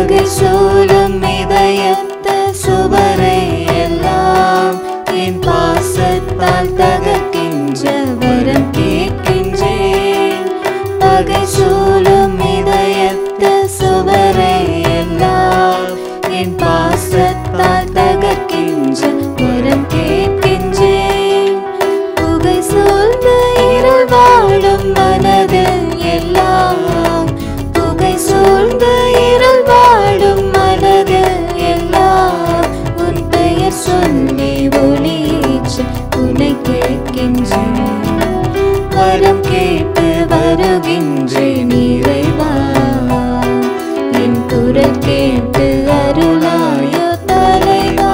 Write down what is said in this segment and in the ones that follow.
பகை சூழும் இதயத்த சுவரை எல்லாம் என் பாசத்தால் தகர்க்கின்ற வரம் கேட்கின்றேன் பகை சூழும் இதயத்த சுவரை எல்லாம் என் பாசத்தால் தகர்க்கின்ற வரம் கேட்கின்றேன் புகை சூழ்ந்த இருள் வாழும் மனதில் எல்லாம் புகை சூழ்ந்த இருள் வாழும் மனதில் எல்லாம் உன் பெயர் சொல்லி ஒளியேற்ற உன்னை கேட்கின்றேன் வரம் கேட்டு வருகின்றேன் இறைவா என் குரல் கேட்டு அருளாயோ தலைவா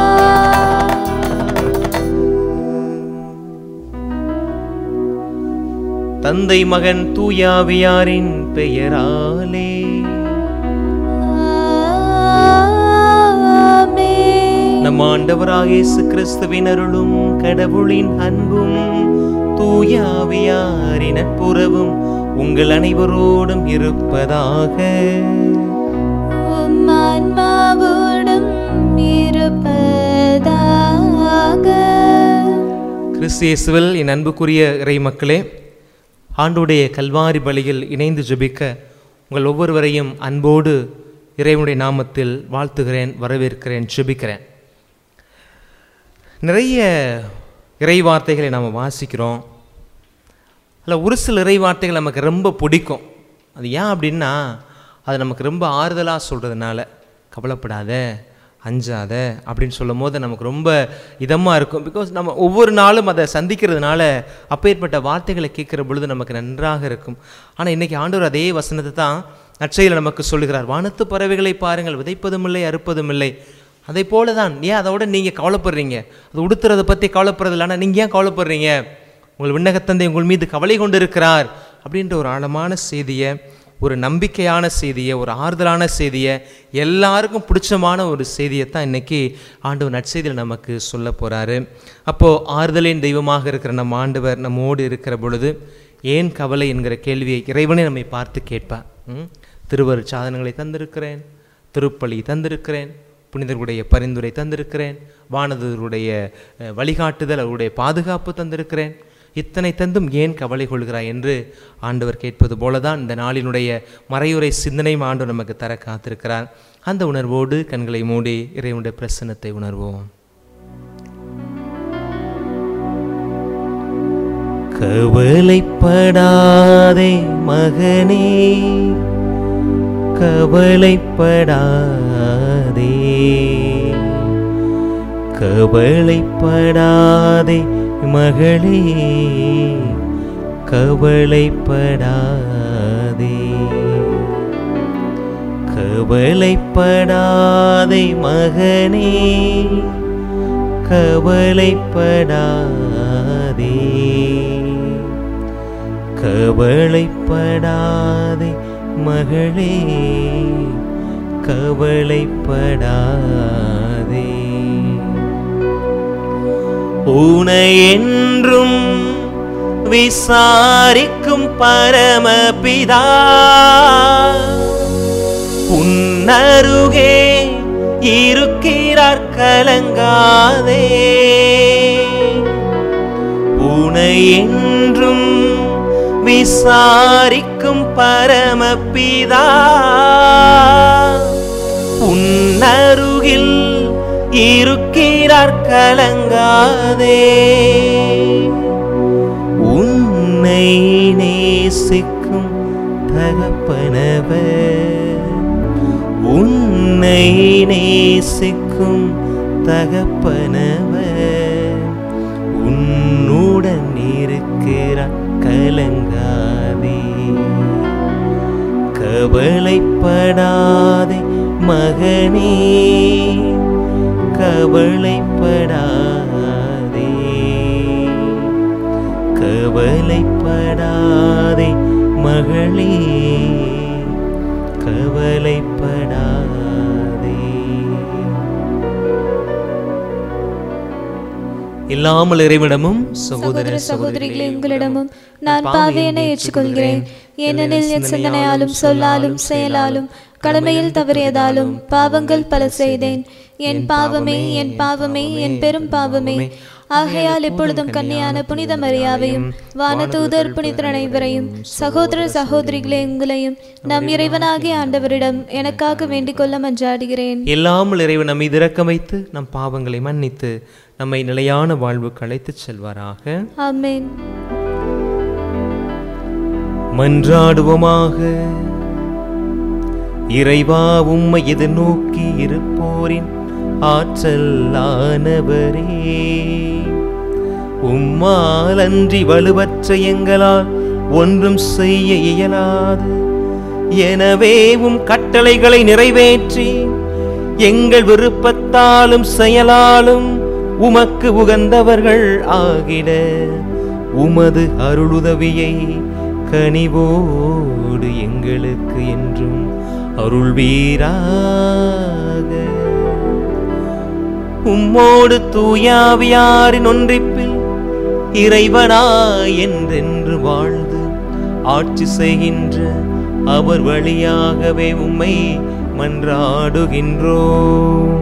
தந்தை மகன் தூயாவியாரின் பெயராலே ஆமென். நம் ஆண்டவராக இயேசு கிறிஸ்துவின் அருளும் கடவுளின் அன்பும் தூயாவியாரின் நட்புறவும் உங்கள் அனைவரோடும் இருப்பதாக உம் ஆன்மாவோடும் இருப்பதாக கிறிஸ்து இயேசுவில் என் அன்புக்குரிய இறை மக்களே ஆண்டுடைய கல்வாரி பலியில் இணைந்து ஜெபிக்க உங்கள் ஒவ்வொருவரையும் அன்போடு இறைவனுடைய நாமத்தில் வாழ்த்துகிறேன் வரவேற்கிறேன் ஜெபிக்கிறேன் நிறைய இறை வார்த்தைகளை நாம் வாசிக்கிறோம் அதில் ஒரு சில இறை வார்த்தைகள் நமக்கு ரொம்ப பிடிக்கும் அது ஏன் அப்படின்னா அது நமக்கு ரொம்ப ஆறுதலாக சொல்கிறதுனால கவலைப்படாத அஞ்சாத அப்படின்னு சொல்லும் போது நமக்கு ரொம்ப இதமாக இருக்கும் பிகாஸ் நம்ம ஒவ்வொரு நாளும் அதை சந்திக்கிறதுனால அப்பேற்பட்ட வார்த்தைகளை கேட்குற பொழுது நமக்கு நன்றாக இருக்கும் ஆனால் இன்றைக்கி ஆண்டவர் அதே வசனத்தை தான் நற்செய்தியில் நமக்கு சொல்லுகிறார் வானத்து பறவைகளை பாருங்கள் விதைப்பதும் இல்லை அறுப்பதும் இல்லை அதை போல தான் ஏன் அதோட நீங்கள் கவலைப்படுறீங்க அது உடுத்துறதை பற்றி கவலைப்படுறது இல்லை ஆனால் நீங்கள் ஏன் கவலைப்படுறீங்க உங்கள் விண்ணகத்தந்தை உங்கள் மீது கவலை கொண்டிருக்கிறார் அப்படின்ற ஒரு ஆழமான செய்தியை ஒரு நம்பிக்கையான செய்தியை ஒரு ஆறுதலான செய்தியை எல்லாருக்கும் பிடிச்சமான ஒரு செய்தியை தான் இன்னைக்கு ஆண்டவர் நற்செய்தியில் நமக்கு சொல்ல போகிறாரு அப்போது ஆறுதலின் தெய்வமாக இருக்கிற நம்ம ஆண்டவர் நம்மோடு இருக்கிற பொழுது ஏன் கவலை என்கிற கேள்வியை இறைவனே நம்மை பார்த்து கேட்பார் ம்? திருவருட் சாதனங்களை தந்திருக்கிறேன் திருப்பலி தந்திருக்கிறேன் புனிதர்களுடைய பரிந்துரை தந்திருக்கிறேன் வானதருடைய அஹ், வழிகாட்டுதல் அவருடைய பாதுகாப்பு தந்திருக்கிறேன் இத்தனை தந்தும் ஏன் கவலை கொள்கிறாய் என்று ஆண்டவர் கேட்பது போலதான் இந்த நாளினுடைய மறையுறை சிந்தனையும் ஆண்டவர் நமக்கு தர காத்திருக்கிறார் அந்த உணர்வோடு கண்களை மூடி இறைவனுடைய பிரசன்னத்தை உணர்வோம் கவலைப்படாதே மகனே கவலைப்படாதே கவலைப்படாதே மகளே கவலைப்படாதே கவலைப்படாதே மகனே கவலைப்படாதே கவலைப்படாதே மகளே கவலைப்படாதே உனை என்றும் விசாரிக்கும் பரமபிதா உன்னருகே இருக்கிறார் கலங்காதே உனை என்றும் விசாரிக்கும் பரமபிதா உன்னருகில் இருக்கிறார் கலங்காதே உன்னை நேசிக்கும் தகப்பனவர் உன்னை நேசிக்கும் தகப்பனவர் உன்னுடன் இருக்கிறார் கலங்காதே கவலைப்படாதே மகனே கவலைப்படாதே கவலைப்படாதே மகளே கவலைப்படாதே இல்லாமல் இறைவிடமும் சகோதர சகோதரிகளே உங்களிடமும் நான் பாவையனை ஏற்றுக்கொள்கிறேன் ஏனெனில் என் சிந்தனையாலும் சொல்லாலும் செயலாலும் கடமையில் தவறியதாலும் பாவங்கள் பல செய்தேன் என் பாவமே என் பாவமே என் பெரும் பாவமே ஆகையால் இப்பொழுதும் கன்னியான புனித மரியாவையும் வானதூதர் புனிதர் அனைவரையும் சகோதர சகோதரிகளே உங்களையும் நம் இறைவனாகிய ஆண்டவரிடம் எனக்காக வேண்டிக் கொள்ள மன்றாடுகிறேன் எல்லாமல் இறைவன் நம்மை இரக்கம் வைத்து நம் பாவங்களை மன்னித்து நம்மை நிலையான வாழ்வுக்கு அழைத்துச் செல்வாராக ஆமென் மன்றாடுவோமாக இறைவா உம்மை எதிர்நோக்கி இருப்போரின் ஆற்றலானவரே உம்மால் அன்றி வலுவற்ற எங்களால் ஒன்றும் செய்ய இயலாது எனவே உம் கட்டளைகளை நிறைவேற்றி எங்கள் விருப்பத்தாலும் செயலாலும் உமக்கு உகந்தவர்கள் ஆகிட உமது அருளுதவியை கனிவோடு எங்களுக்கு என்றும் அருள்வீராக உம்மோடு தூயாவியாரின் ஒன்றிப்பில் இறைவனாய் என்றென்று வாழ்ந்து ஆட்சி செய்கின்ற அவர் வழியாகவே உம்மை மன்றாடுகின்றோம்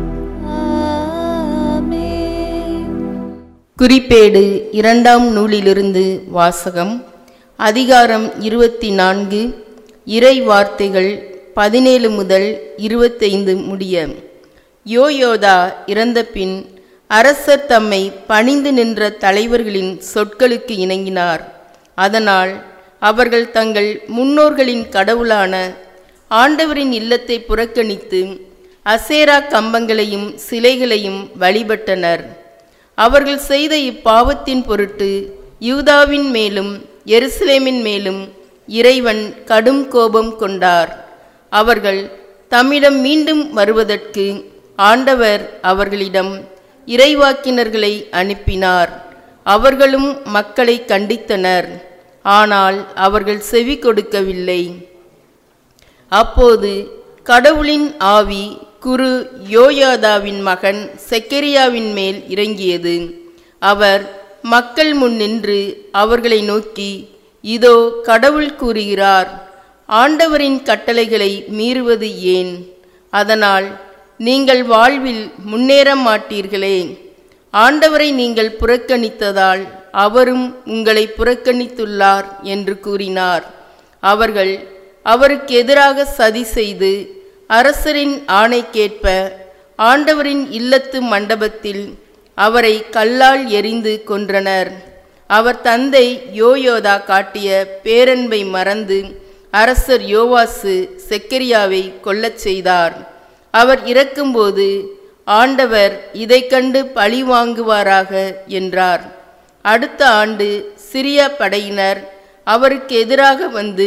ஆமென் குறிப்பேடு இரண்டாம் நூலிலிருந்து வாசகம் அதிகாரம் இருபத்தி நான்கு இறை வார்த்தைகள் பதினேழு முதல் இருபத்தைந்து முடிய யோயோதா இறந்தபின் அரசர் தம்மை பணிந்து நின்ற தலைவர்களின் சொற்களுக்கு இணங்கினார் அதனால் அவர்கள் தங்கள் முன்னோர்களின் கடவுளான ஆண்டவரின் இல்லத்தை புறக்கணித்து அசேரா கம்பங்களையும் சிலைகளையும் வழிபட்டனர் அவர்கள் செய்த இப்பாவத்தின் பொருட்டு யூதாவின் மேலும் எருசலேமின் மேலும் இறைவன் கடும் கோபம் கொண்டார் அவர்கள் தம்மிடம் மீண்டும் வருவதற்கு ஆண்டவர் அவர்களிடம் இறைவாக்கினர்களை அனுப்பினார் அவர்களும் மக்களை கண்டித்தனர் ஆனால் அவர்கள் செவி கொடுக்கவில்லை அப்போது கடவுளின் ஆவி குரு யோயாதாவின் மகன் செக்கரியாவின் மேல் இறங்கியது அவர் மக்கள் முன் நின்று அவர்களை நோக்கி இதோ கடவுள் கூறுகிறார் ஆண்டவரின் கட்டளைகளை மீறுவது ஏன் அதனால் நீங்கள் வாழ்வில் முன்னேற மாட்டீர்களே ஆண்டவரை நீங்கள் புறக்கணித்ததால் அவரும் உங்களை புறக்கணித்துள்ளார் என்று கூறினார் அவர்கள் அவருக்கு எதிராக சதி செய்து அரசரின் ஆணைக்கேற்ப ஆண்டவரின் இல்லத்து மண்டபத்தில் அவரை கல்லால் எறிந்து கொன்றனர் அவர் தந்தை யோயோதா காட்டிய பேரன்பை மறந்து அரசர் யோவாசு செக்கரியாவை கொல்லச் செய்தார் அவர் இறக்கும்போது ஆண்டவர் இதைக் கண்டு பழி வாங்குவாராக என்றார் அடுத்த ஆண்டு சிரியா படையினர் அவருக்கு எதிராக வந்து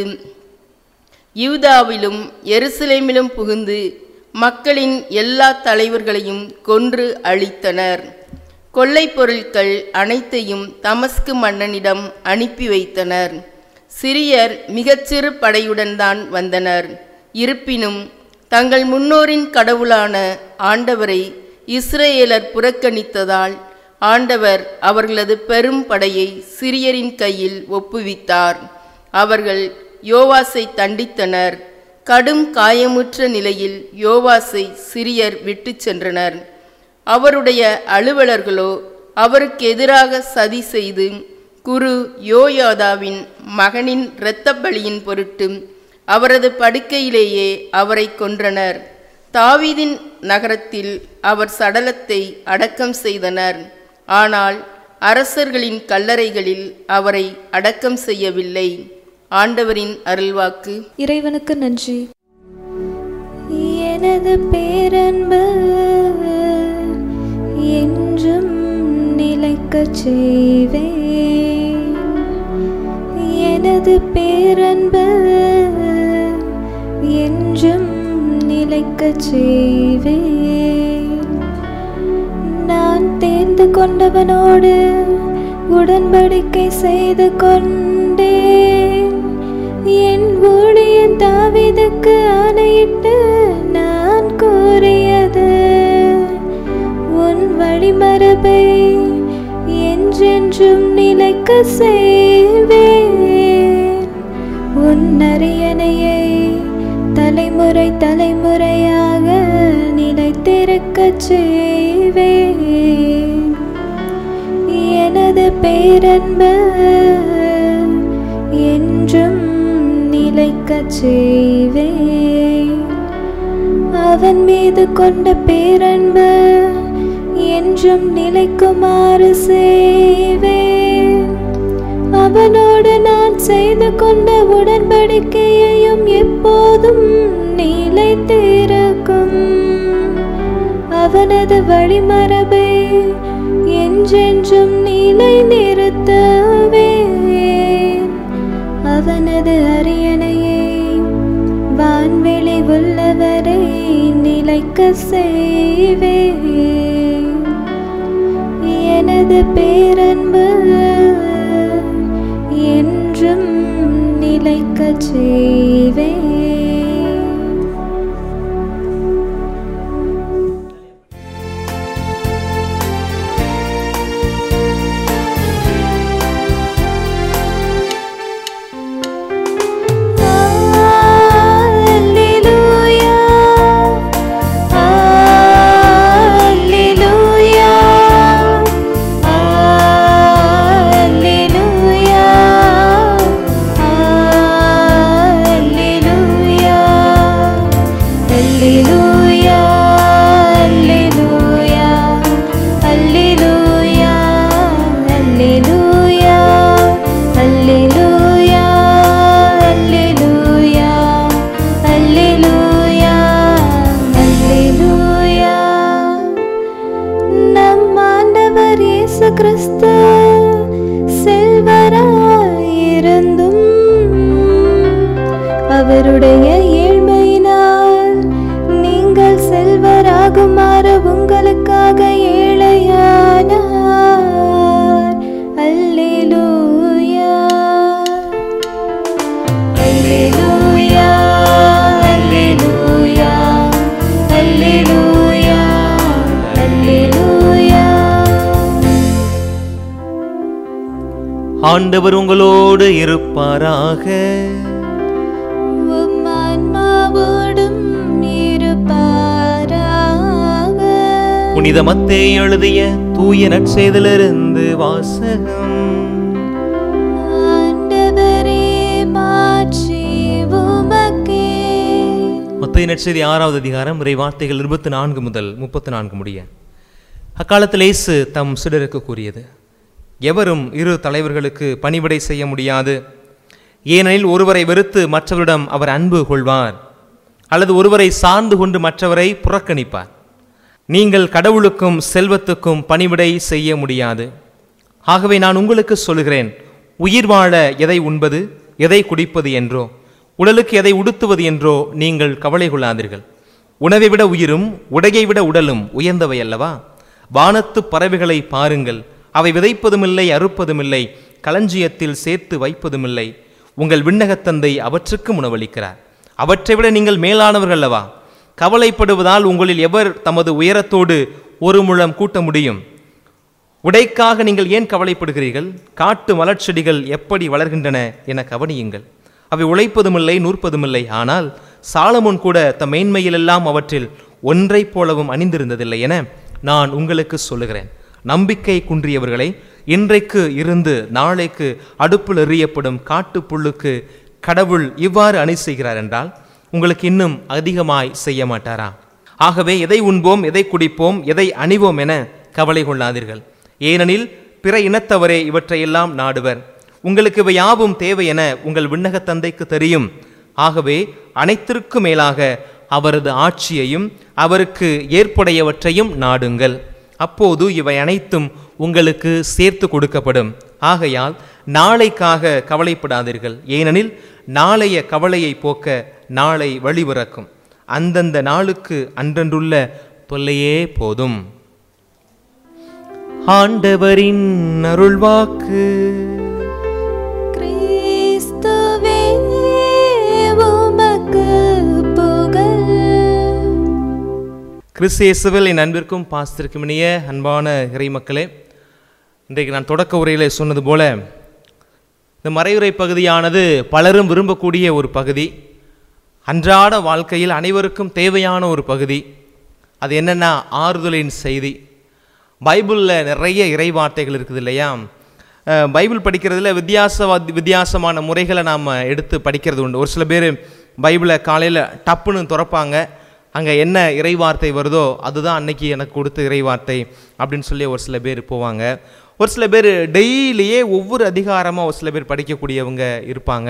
யூதாவிலும் எருசலேமிலும் புகுந்து மக்களின் எல்லா தலைவர்களையும் கொன்று அழித்தனர் கொள்ளைப் பொருட்கள் அனைத்தையும் தமஸ்கு மன்னனிடம் அனுப்பி வைத்தனர் சிரியர் மிகச்சிறு படையுடன் தான் வந்தனர் இருப்பினும் தங்கள் முன்னோரின் கடவுளான ஆண்டவரை இஸ்ரேலர் புறக்கணித்ததால் ஆண்டவர் அவர்களது பெரும் படையை சிரியரின் கையில் ஒப்புவித்தார் அவர்கள் யோவாசை தண்டித்தனர் கடும் காயமுற்ற நிலையில் யோவாசை சிரியர் விட்டுச் சென்றனர் அவருடைய அலுவலர்களோ அவருக்கு எதிராக சதி செய்து குரு யோயாதாவின் மகனின் இரத்த பலியின் பொருட்டு அவரது படுக்கையிலேயே அவரை கொன்றனர் தாவீதின் நகரத்தில் அவர் சடலத்தை அடக்கம் செய்தனர் ஆனால் அரசர்களின் கல்லறைகளில் அவரை அடக்கம் செய்யவில்லை ஆண்டவரின் அருள்வாக்கு இறைவனுக்கு நன்றி எனது பேரன்பு என்றும் நிலைக்கச் செய்வேன் எனது பேரன்பு என்றும் நிலைக்கச் செய்வேன் நான் தேர்ந்து கொண்டவனோடு உடன்படிக்கை செய்து கொண்டேன் என் ஊழிய தாவீதுக்கு ஆணையிட்டு நான் கூறியது உன் வழிமரபை என்றென்றும் நிலைக்க செய்வேன் உன் அரியணையை தலைமுறை தலைமுறையாக நிலைத்திருக்கச் செய்வேன் எனது பேரன்பு என்றும் நிலைக்கச் செய்வேன் அவன் மீது கொண்ட பேரன்பு என்றும் நிலைக்குமாறு செய்வேன் அவனோடு நான் செய்து கொண்ட உடன்படிக்கையையும் எப்போதும் நிலைத்திருக்கும் அவனது வழிமரபை என்றென்றும் நிலை நிறுத்துவேன் அவனது அரியணையை வான்வெளி உள்ளவரை நிலைக்க செய்வேன் எனது பேரன்பு என்றும் நிலைக்கச் செய்வேன் Alleluia. Alleluia. Alleluia. Alleluia. Alleluia. Alleluia. Alleluia. Alleluia. Alleluia. Alleluia. Alleluia. Alleluia. நம் ஆண்டவர் இயேசு கிறிஸ்து செல்வராயிருந்தும் அவருடைய ஏழ்மையினால் நீங்கள் செல்வராகுமாறு உங்களுக்காக ஏழையானார் அல்லேலூயா அல்லேலூயா அல்லேலூயா அல்லேலூயா அல்லேலூயா ஆண்டவர் உங்களோடு இருப்பாராக உம் ஆன்மாவோடும் இருப்பாராக புனித மத்தேயு எழுதிய தூய நற்செய்திலிருந்து வாசகம் ஆண்டவரே மாட்சி உமக்கே மத்திய நற்செய்தி ஆறாவது அதிகாரம் இறை வார்த்தைகள் இருபத்தி நான்கு முதல் முப்பத்தி நான்கு முடிய அக்காலத்தில் இயேசு தம் சிலருக்கு கூறியது எவரும் இரு தலைவர்களுக்கு பணிவிடை செய்ய முடியாது ஏனெனில் ஒருவரை வெறுத்து மற்றவரிடம் அவர் அன்பு கொள்வார் அல்லது ஒருவரை சார்ந்து கொண்டு மற்றவரை புறக்கணிப்பார் நீங்கள் கடவுளுக்கும் செல்வத்துக்கும் பணிவிடை செய்ய முடியாது ஆகவே நான் உங்களுக்கு சொல்கிறேன் உயிர் வாழ எதை உண்பது எதை குடிப்பது என்றோ உடலுக்கு எதை உடுத்துவது என்றோ நீங்கள் கவலை கொள்ளாதீர்கள் உணவை விட உயிரும் உடையை விட உடலும் உயர்ந்தவை அல்லவா வானத்து பறவைகளை பாருங்கள் அவை விதைப்பதுமில்லை அறுப்பதுமில்லை களஞ்சியத்தில் சேர்த்து வைப்பதுமில்லை உங்கள் விண்ணகத் தந்தை அவற்றுக்கு உணவளிக்கிறார் அவற்றை விட நீங்கள் மேலானவர்கள் அல்லவா கவலைப்படுவதால் உங்களில் எவர் தமது உயரத்தோடு ஒரு முழம் கூட்ட முடியும் உடைக்காக நீங்கள் ஏன் கவலைப்படுகிறீர்கள் காட்டு மலர்ச்செடிகள் எப்படி வளர்கின்றன என கவனியுங்கள் அவை உழைப்பதுமில்லை நூற்பதுமில்லை ஆனால் சாலமோன் கூட தம் மேன்மையிலெல்லாம் அவற்றில் ஒன்றைப் போலவும் அணிந்திருந்ததில்லை என நான் உங்களுக்கு சொல்லுகிறேன் நம்பிக்கை குன்றியவர்களை இன்றைக்கு இருந்து நாளைக்கு அடுப்பில் எறியப்படும் காட்டுப் புல்லுக்கு கடவுள் இவ்வாறு அணி செய்கிறார் என்றால் உங்களுக்கு இன்னும் அதிகமாய் செய்ய மாட்டாரா ஆகவே எதை உண்போம் எதை குடிப்போம் எதை அணிவோம் என கவலை கொள்ளாதீர்கள் ஏனெனில் பிற இனத்தவரே இவற்றையெல்லாம் நாடுவர் உங்களுக்கு இவை யாவும் தேவை என உங்கள் விண்ணகத் தந்தைக்கு தெரியும் ஆகவே அனைத்திற்கும் மேலாக அவரது ஆட்சியையும் அவருக்கு ஏற்புடையவற்றையும் நாடுங்கள் அப்போது இவை அனைத்தும் உங்களுக்கு சேர்த்து கொடுக்கப்படும் ஆகையால் நாளைக்காக கவலைப்படாதீர்கள் ஏனெனில் நாளைய கவலையை போக்க நாளை வழிபிறக்கும் அந்தந்த நாளுக்கு அன்றன்றுள்ள தொல்லையே போதும் ஆண்டவரின் அருள்வாக்கு கிறிஸ்துவே உமக்கு புகழ் கிறிஸ்தியேசுவில் என் அன்பிற்கும் பாஸ்திற்கும் இனிய அன்பான இறை மக்களே இன்றைக்கு நான் தொடக்க உரையிலே சொன்னது போல இந்த மறையுறை பகுதியானது பலரும் விரும்பக்கூடிய ஒரு பகுதி அன்றாட வாழ்க்கையில் அனைவருக்கும் தேவையான ஒரு பகுதி அது என்னென்னா ஆறுதலின் செய்தி பைபிளில் நிறைய இறைவார்த்தைகள் இருக்குது இல்லையா அஹ், பைபிள் படிக்கிறதுல வித்தியாச வித்தியாசமான முறைகளை நாம் எடுத்து படிக்கிறது உண்டு ஒரு சில பேர் பைபிளை காலையில் டப்புன்னு திறப்பாங்க அங்கே என்ன இறைவார்த்தை வருதோ அதுதான் அன்னைக்கு எனக்கு கொடுத்த இறைவார்த்தை அப்படின்னு சொல்லி ஒரு சில பேர் போவாங்க ஒரு சில பேர் டெய்லியே ஒவ்வொரு அதிகாரமாக ஒரு சில பேர் படிக்கக்கூடியவங்க இருப்பாங்க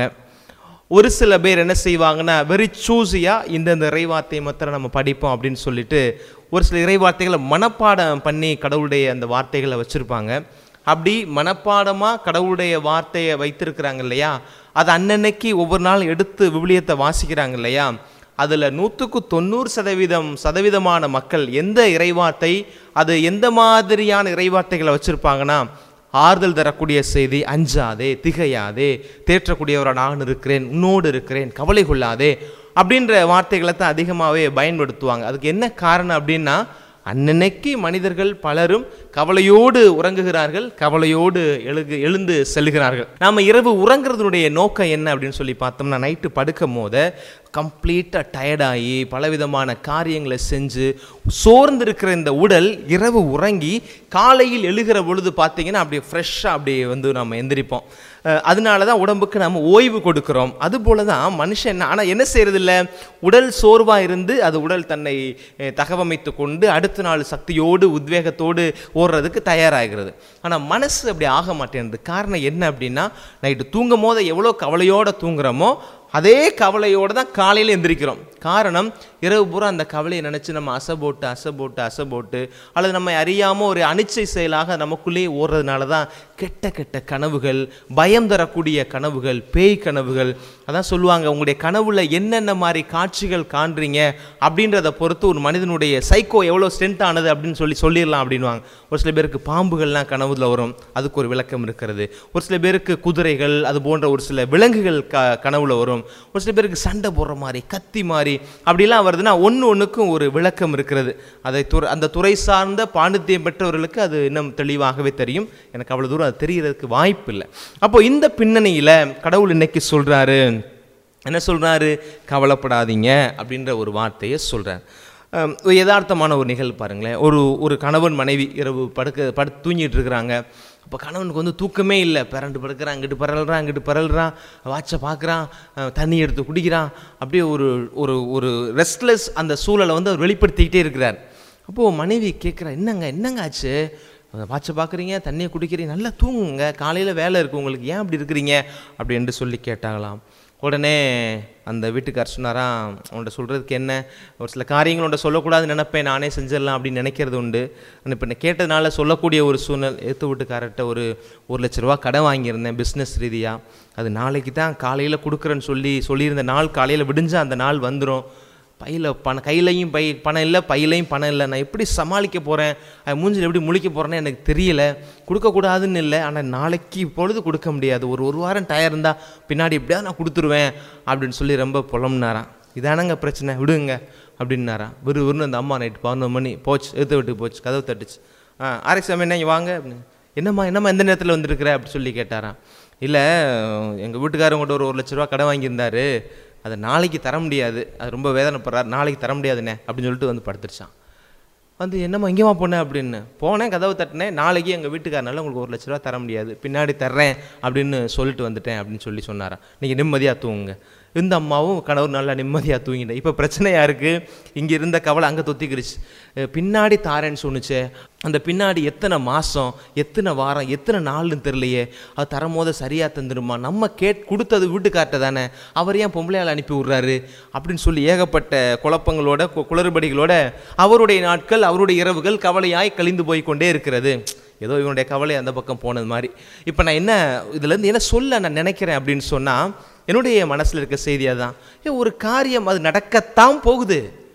ஒரு சில பேர் என்ன செய்வாங்கன்னா வெரி சூஸியாக இந்தந்த இறைவார்த்தை மாத்திரம் நம்ம படிப்போம் அப்படின்னு சொல்லிட்டு ஒரு சில இறைவார்த்தைகளை மனப்பாடம் பண்ணி கடவுளுடைய அந்த வார்த்தைகளை வச்சுருப்பாங்க அப்படி மனப்பாடமாக கடவுளுடைய வார்த்தையை வைத்திருக்கிறாங்க இல்லையா அது அன்னன்னைக்கு ஒவ்வொரு நாள் எடுத்து விவிலியத்தை வாசிக்கிறாங்க இல்லையா அதில் நூற்றுக்கு தொண்ணூறு சதவீதம் சதவீதமான மக்கள் எந்த இறைவார்த்தை அது எந்த மாதிரியான இறைவார்த்தைகளை வச்சுருப்பாங்கன்னா ஆறுதல் தரக்கூடிய செய்தி அஞ்சாதே திகையாதே தேற்றக்கூடியவராக நான் இருக்கிறேன் உன்னோடு இருக்கிறேன் கவலை கொள்ளாதே அப்படின்ற வார்த்தைகளை தான் அதிகமாகவே பயன்படுத்துவாங்க அதுக்கு என்ன காரணம் அப்படின்னா அன்னன்னைக்கு மனிதர்கள் பலரும் கவலையோடு உறங்குகிறார்கள் கவலையோடு எழுகு எழுந்து செல்கிறார்கள் நாம் இரவு உறங்குறதுனுடைய நோக்கம் என்ன அப்படின்னு சொல்லி பார்த்தோம்னா நைட்டு படுக்கும் போது கம்ப்ளீட்டாக டயர்டாகி பலவிதமான காரியங்களை செஞ்சு சோர்ந்திருக்கிற இந்த உடல் இரவு உறங்கி காலையில் எழுகிற பொழுது பார்த்தீங்கன்னா அப்படியே ஃப்ரெஷ்ஷாக அப்படியே வந்து நம்ம எந்திரிப்போம் அஹ் அதனால தான் உடம்புக்கு நம்ம ஓய்வு கொடுக்கிறோம் அதுபோல தான் மனுஷன் ஆனால் என்ன செய்யறதில்ல உடல் சோர்வாக இருந்து அது உடல் தன்னை அஹ், தகவமைத்து கொண்டு அடுத்த நாள் சக்தியோடு உத்வேகத்தோடு ஓடுறதுக்கு தயாராகிறது ஆனால் மனசு அப்படி ஆக மாட்டேங்குது காரணம் என்ன அப்படின்னா நைட்டு தூங்கும் போது எவ்வளோ கவலையோடு தூங்குறோமோ அதே கவலையோடு தான் காலையில் எந்திரிக்கிறோம் காரணம் இரவு பூரா அந்த கவலையை நினச்சி நம்ம அசை போட்டு அசை போட்டு அசை போட்டு அல்லது நம்ம அறியாமல் ஒரு அனிச்சை செயலாக நமக்குள்ளேயே ஓடுறதுனால தான் கெட்ட கெட்ட கனவுகள் பயம் தரக்கூடிய கனவுகள் பேய் கனவுகள் அதான் சொல்லுவாங்க உங்களுடைய கனவுல என்னென்ன மாதிரி காட்சிகள் காண்றீங்க அப்படின்றத பொறுத்து ஒரு மனிதனுடைய சைக்கோ எவ்வளோ ஸ்ட்ரென்த் ஆனது அப்படின்னு சொல்லி சொல்லிடலாம் அப்படின்வாங்க ஒரு சில பேருக்கு பாம்புகள்லாம் கனவுல வரும் அதுக்கு ஒரு விளக்கம் இருக்கிறது ஒரு சில பேருக்கு குதிரைகள் அது போன்ற ஒரு சில விலங்குகள் க கனவுல வரும் ஒரு சில பேருக்கு சண்டை போடுற மாதிரி கத்தி மாதிரி அப்படிலாம் வருதுன்னா ஒன்று ஒன்றுக்கும் ஒரு விளக்கம் இருக்கிறது அதை துறை அந்த துறை சார்ந்த பாண்டித்தியம் பெற்றவர்களுக்கு அது இன்னும் தெளிவாகவே தெரியும் எனக்கு அவ்வளோ தூரம் அது தெரியறதுக்கு வாய்ப்பு இல்லை அப்போ இந்த பின்னணியில் கடவுள் இன்னைக்கு சொல்கிறாரு என்ன சொல்கிறாரு கவலைப்படாதீங்க அப்படின்ற ஒரு வார்த்தையை சொல்கிறார் ஒரு யதார்த்தமான ஒரு நிகழ்வு பாருங்களேன் ஒரு ஒரு கணவன் மனைவி இரவு படுக்க படு தூங்கிட்டு இருக்கிறாங்க அப்போ கணவனுக்கு வந்து தூக்கமே இல்லை பிறண்டு படுக்கிறான் இங்கிட்டு பரல்றான் இங்கிட்டு பரல்றான் வாட்சை பார்க்குறான் அஹ், தண்ணி எடுத்து குடிக்கிறான் அப்படியே ஒரு ஒரு ஒரு ரெஸ்ட்லெஸ் அந்த சூழலை வந்து அவர் வெளிப்படுத்திக்கிட்டே இருக்கிறார் அப்போது மனைவி கேட்குறா என்னங்க என்னங்க ஆச்சு வாட்சை பார்க்குறீங்க தண்ணியை குடிக்கிறீங்க நல்லா தூங்குங்க காலையில் வேலை இருக்குது உங்களுக்கு ஏன் அப்படி இருக்கிறீங்க அப்படின்னு சொல்லி கேட்டாங்களாம் உடனே அந்த வீட்டுக்கார் சொன்னாராம் உன்கிட்ட சொல்கிறதுக்கு என்ன ஒரு சில காரியங்கள் உன்ட்ட சொல்லக்கூடாதுன்னு நினைப்பேன் நானே செஞ்சிடலாம் அப்படின்னு நினைக்கிறது உண்டு ஆனால் இப்போ கேட்டதுனால சொல்லக்கூடிய ஒரு சூழ்நிலை எடுத்து வீட்டுக்காரர்கிட்ட ஒரு ஒரு லட்ச ரூபா கடன் வாங்கியிருந்தேன் பிஸ்னஸ் ரீதியாக அது நாளைக்கு தான் காலையில் கொடுக்குறேன்னு சொல்லி சொல்லியிருந்த நாள் காலையில் விடிஞ்சா அந்த நாள் வந்துடும் பையில் பணம் கையிலையும் பை பணம் இல்லை பையிலையும் பணம் இல்லை நான் எப்படி சமாளிக்க போகிறேன் அது மூஞ்சில் எப்படி முழிக்க போகிறேன்னு எனக்கு தெரியல கொடுக்கக்கூடாதுன்னு இல்லை ஆனால் நாளைக்கு பொழுது கொடுக்க முடியாது ஒரு ஒரு வாரம் டயர் இருந்தால் பின்னாடி எப்படியாவது நான் கொடுத்துருவேன் அப்படின்னு சொல்லி ரொம்ப புலம்புனாராம் இதானங்க பிரச்சனை விடுங்க அப்படின்னாராம் விறு விறுன்னு அந்த அம்மா நைட்டு பதினொரு மணி போச்சு எடுத்து வீட்டுக்கு போச்சு கதவு தட்டுச்சு ஆ ஆர்எக்ஸாம் என்ன இங்க வாங்க அப்படின்னு என்னம்மா என்னம்மா எந்த நேரத்தில் வந்திருக்கிற அப்படி சொல்லி கேட்டாராம் இல்லை எங்கள் வீட்டுக்காரங்கிட்ட ஒரு ஒரு லட்ச ரூபா கடன் வாங்கியிருந்தாரு அதை நாளைக்கு தர முடியாது அது ரொம்ப வேதனைப்படுறாரு நாளைக்கு தர முடியாதுண்ணே அப்படின்னு சொல்லிட்டு வந்து படுத்துருச்சான் வந்து என்னம்மா இங்கேமா போனேன் அப்படின்னு போனேன் கதவு தட்டினேன் நாளைக்கு எங்கள் வீட்டுக்காரனால உங்களுக்கு ஒரு லட்ச ரூபா தர முடியாது பின்னாடி தர்றேன் அப்படின்னு சொல்லிட்டு வந்துட்டேன் அப்படின்னு சொல்லி சொன்னாராம் நீங்கள் நிம்மதியாக தூங்குங்க இந்த அம்மாவும் கணவர் நல்லா நிம்மதியாக தூங்கிட்டேன் இப்போ பிரச்சனை யாருக்கு இங்கே இருந்த கவலை அங்கே தொத்திக்கிருச்சு அஹ் பின்னாடி தாரேன்னு சொன்னுச்சே அந்த பின்னாடி எத்தனை மாதம் எத்தனை வாரம் எத்தனை நாள்னு தெரியலையே அது தரும்போது சரியாக தந்துடுமா நம்ம கேட் கொடுத்தது வீட்டுக்கார்ட்ட தானே அவர் ஏன் பொம்பளையால் அனுப்பி விட்றாரு அப்படின்னு சொல்லி ஏகப்பட்ட குழப்பங்களோட கு- குளறுபடிகளோட அவருடைய நாட்கள் அவருடைய இரவுகள் கவலையாய் கழிந்து போய் கொண்டே இருக்கிறது ஏதோ இவனுடைய கவலை அந்த பக்கம் போனது மாதிரி இப்போ நான் என்ன இதுலேருந்து என்ன சொல்ல நான் நினைக்கிறேன் அப்படின்னு சொன்னால் என்னுடைய மனசில் இருக்க செய்தி அதுதான் ஏ ஒரு காரியம் அது நடக்கத்தான் போகுது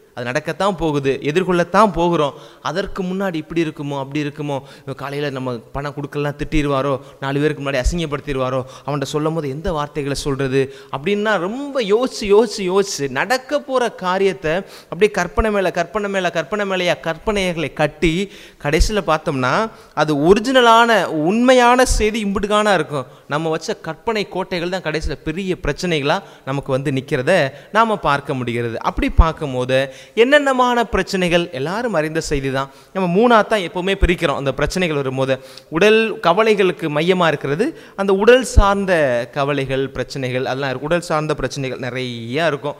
அது நடக்கத்தான் போகுது எதிர்கொள்ளத்தான் போகிறோம் அதற்கு முன்னாடி இப்படி இருக்குமோ அப்படி இருக்குமோ காலையில் நம்ம பணம் கொடுக்கலாம் திட்டிடுவாரோ நாலு பேருக்கு முன்னாடி அசிங்கப்படுத்திடுவாரோ அவன்கிட்ட சொல்லும் போது எந்த வார்த்தைகளை சொல்கிறது அப்படின்னா ரொம்ப யோசிச்சு யோசிச்சு யோசிச்சு நடக்க போகிற காரியத்தை அப்படியே கற்பனை மேலே கற்பனை மேலே கற்பனை மேலேயா கற்பனைகளை கட்டி கடைசியில் பார்த்தோம்னா அது ஒரிஜினலான உண்மையான செய்தி இம்புட்டுக்கான இருக்கும் நம்ம வச்ச கற்பனை கோட்டைகள் தான் கடைசியில் பெரிய பிரச்சனைகளாக நமக்கு வந்து நிற்கிறத நாம் பார்க்க முடிகிறது அப்படி பார்க்கும்போது என்னென்னமான பிரச்சனைகள் எல்லாரும் அறிந்த செய்தி தான் நம்ம மூணாக தான் எப்போவுமே பிரிக்கிறோம் அந்த பிரச்சனைகள் வரும்போது உடல் கவலைகளுக்கு மையமாக இருக்கிறது அந்த உடல் சார்ந்த கவலைகள் பிரச்சனைகள் அதெல்லாம் இருக்கு உடல் சார்ந்த பிரச்சனைகள் நிறையா இருக்கும்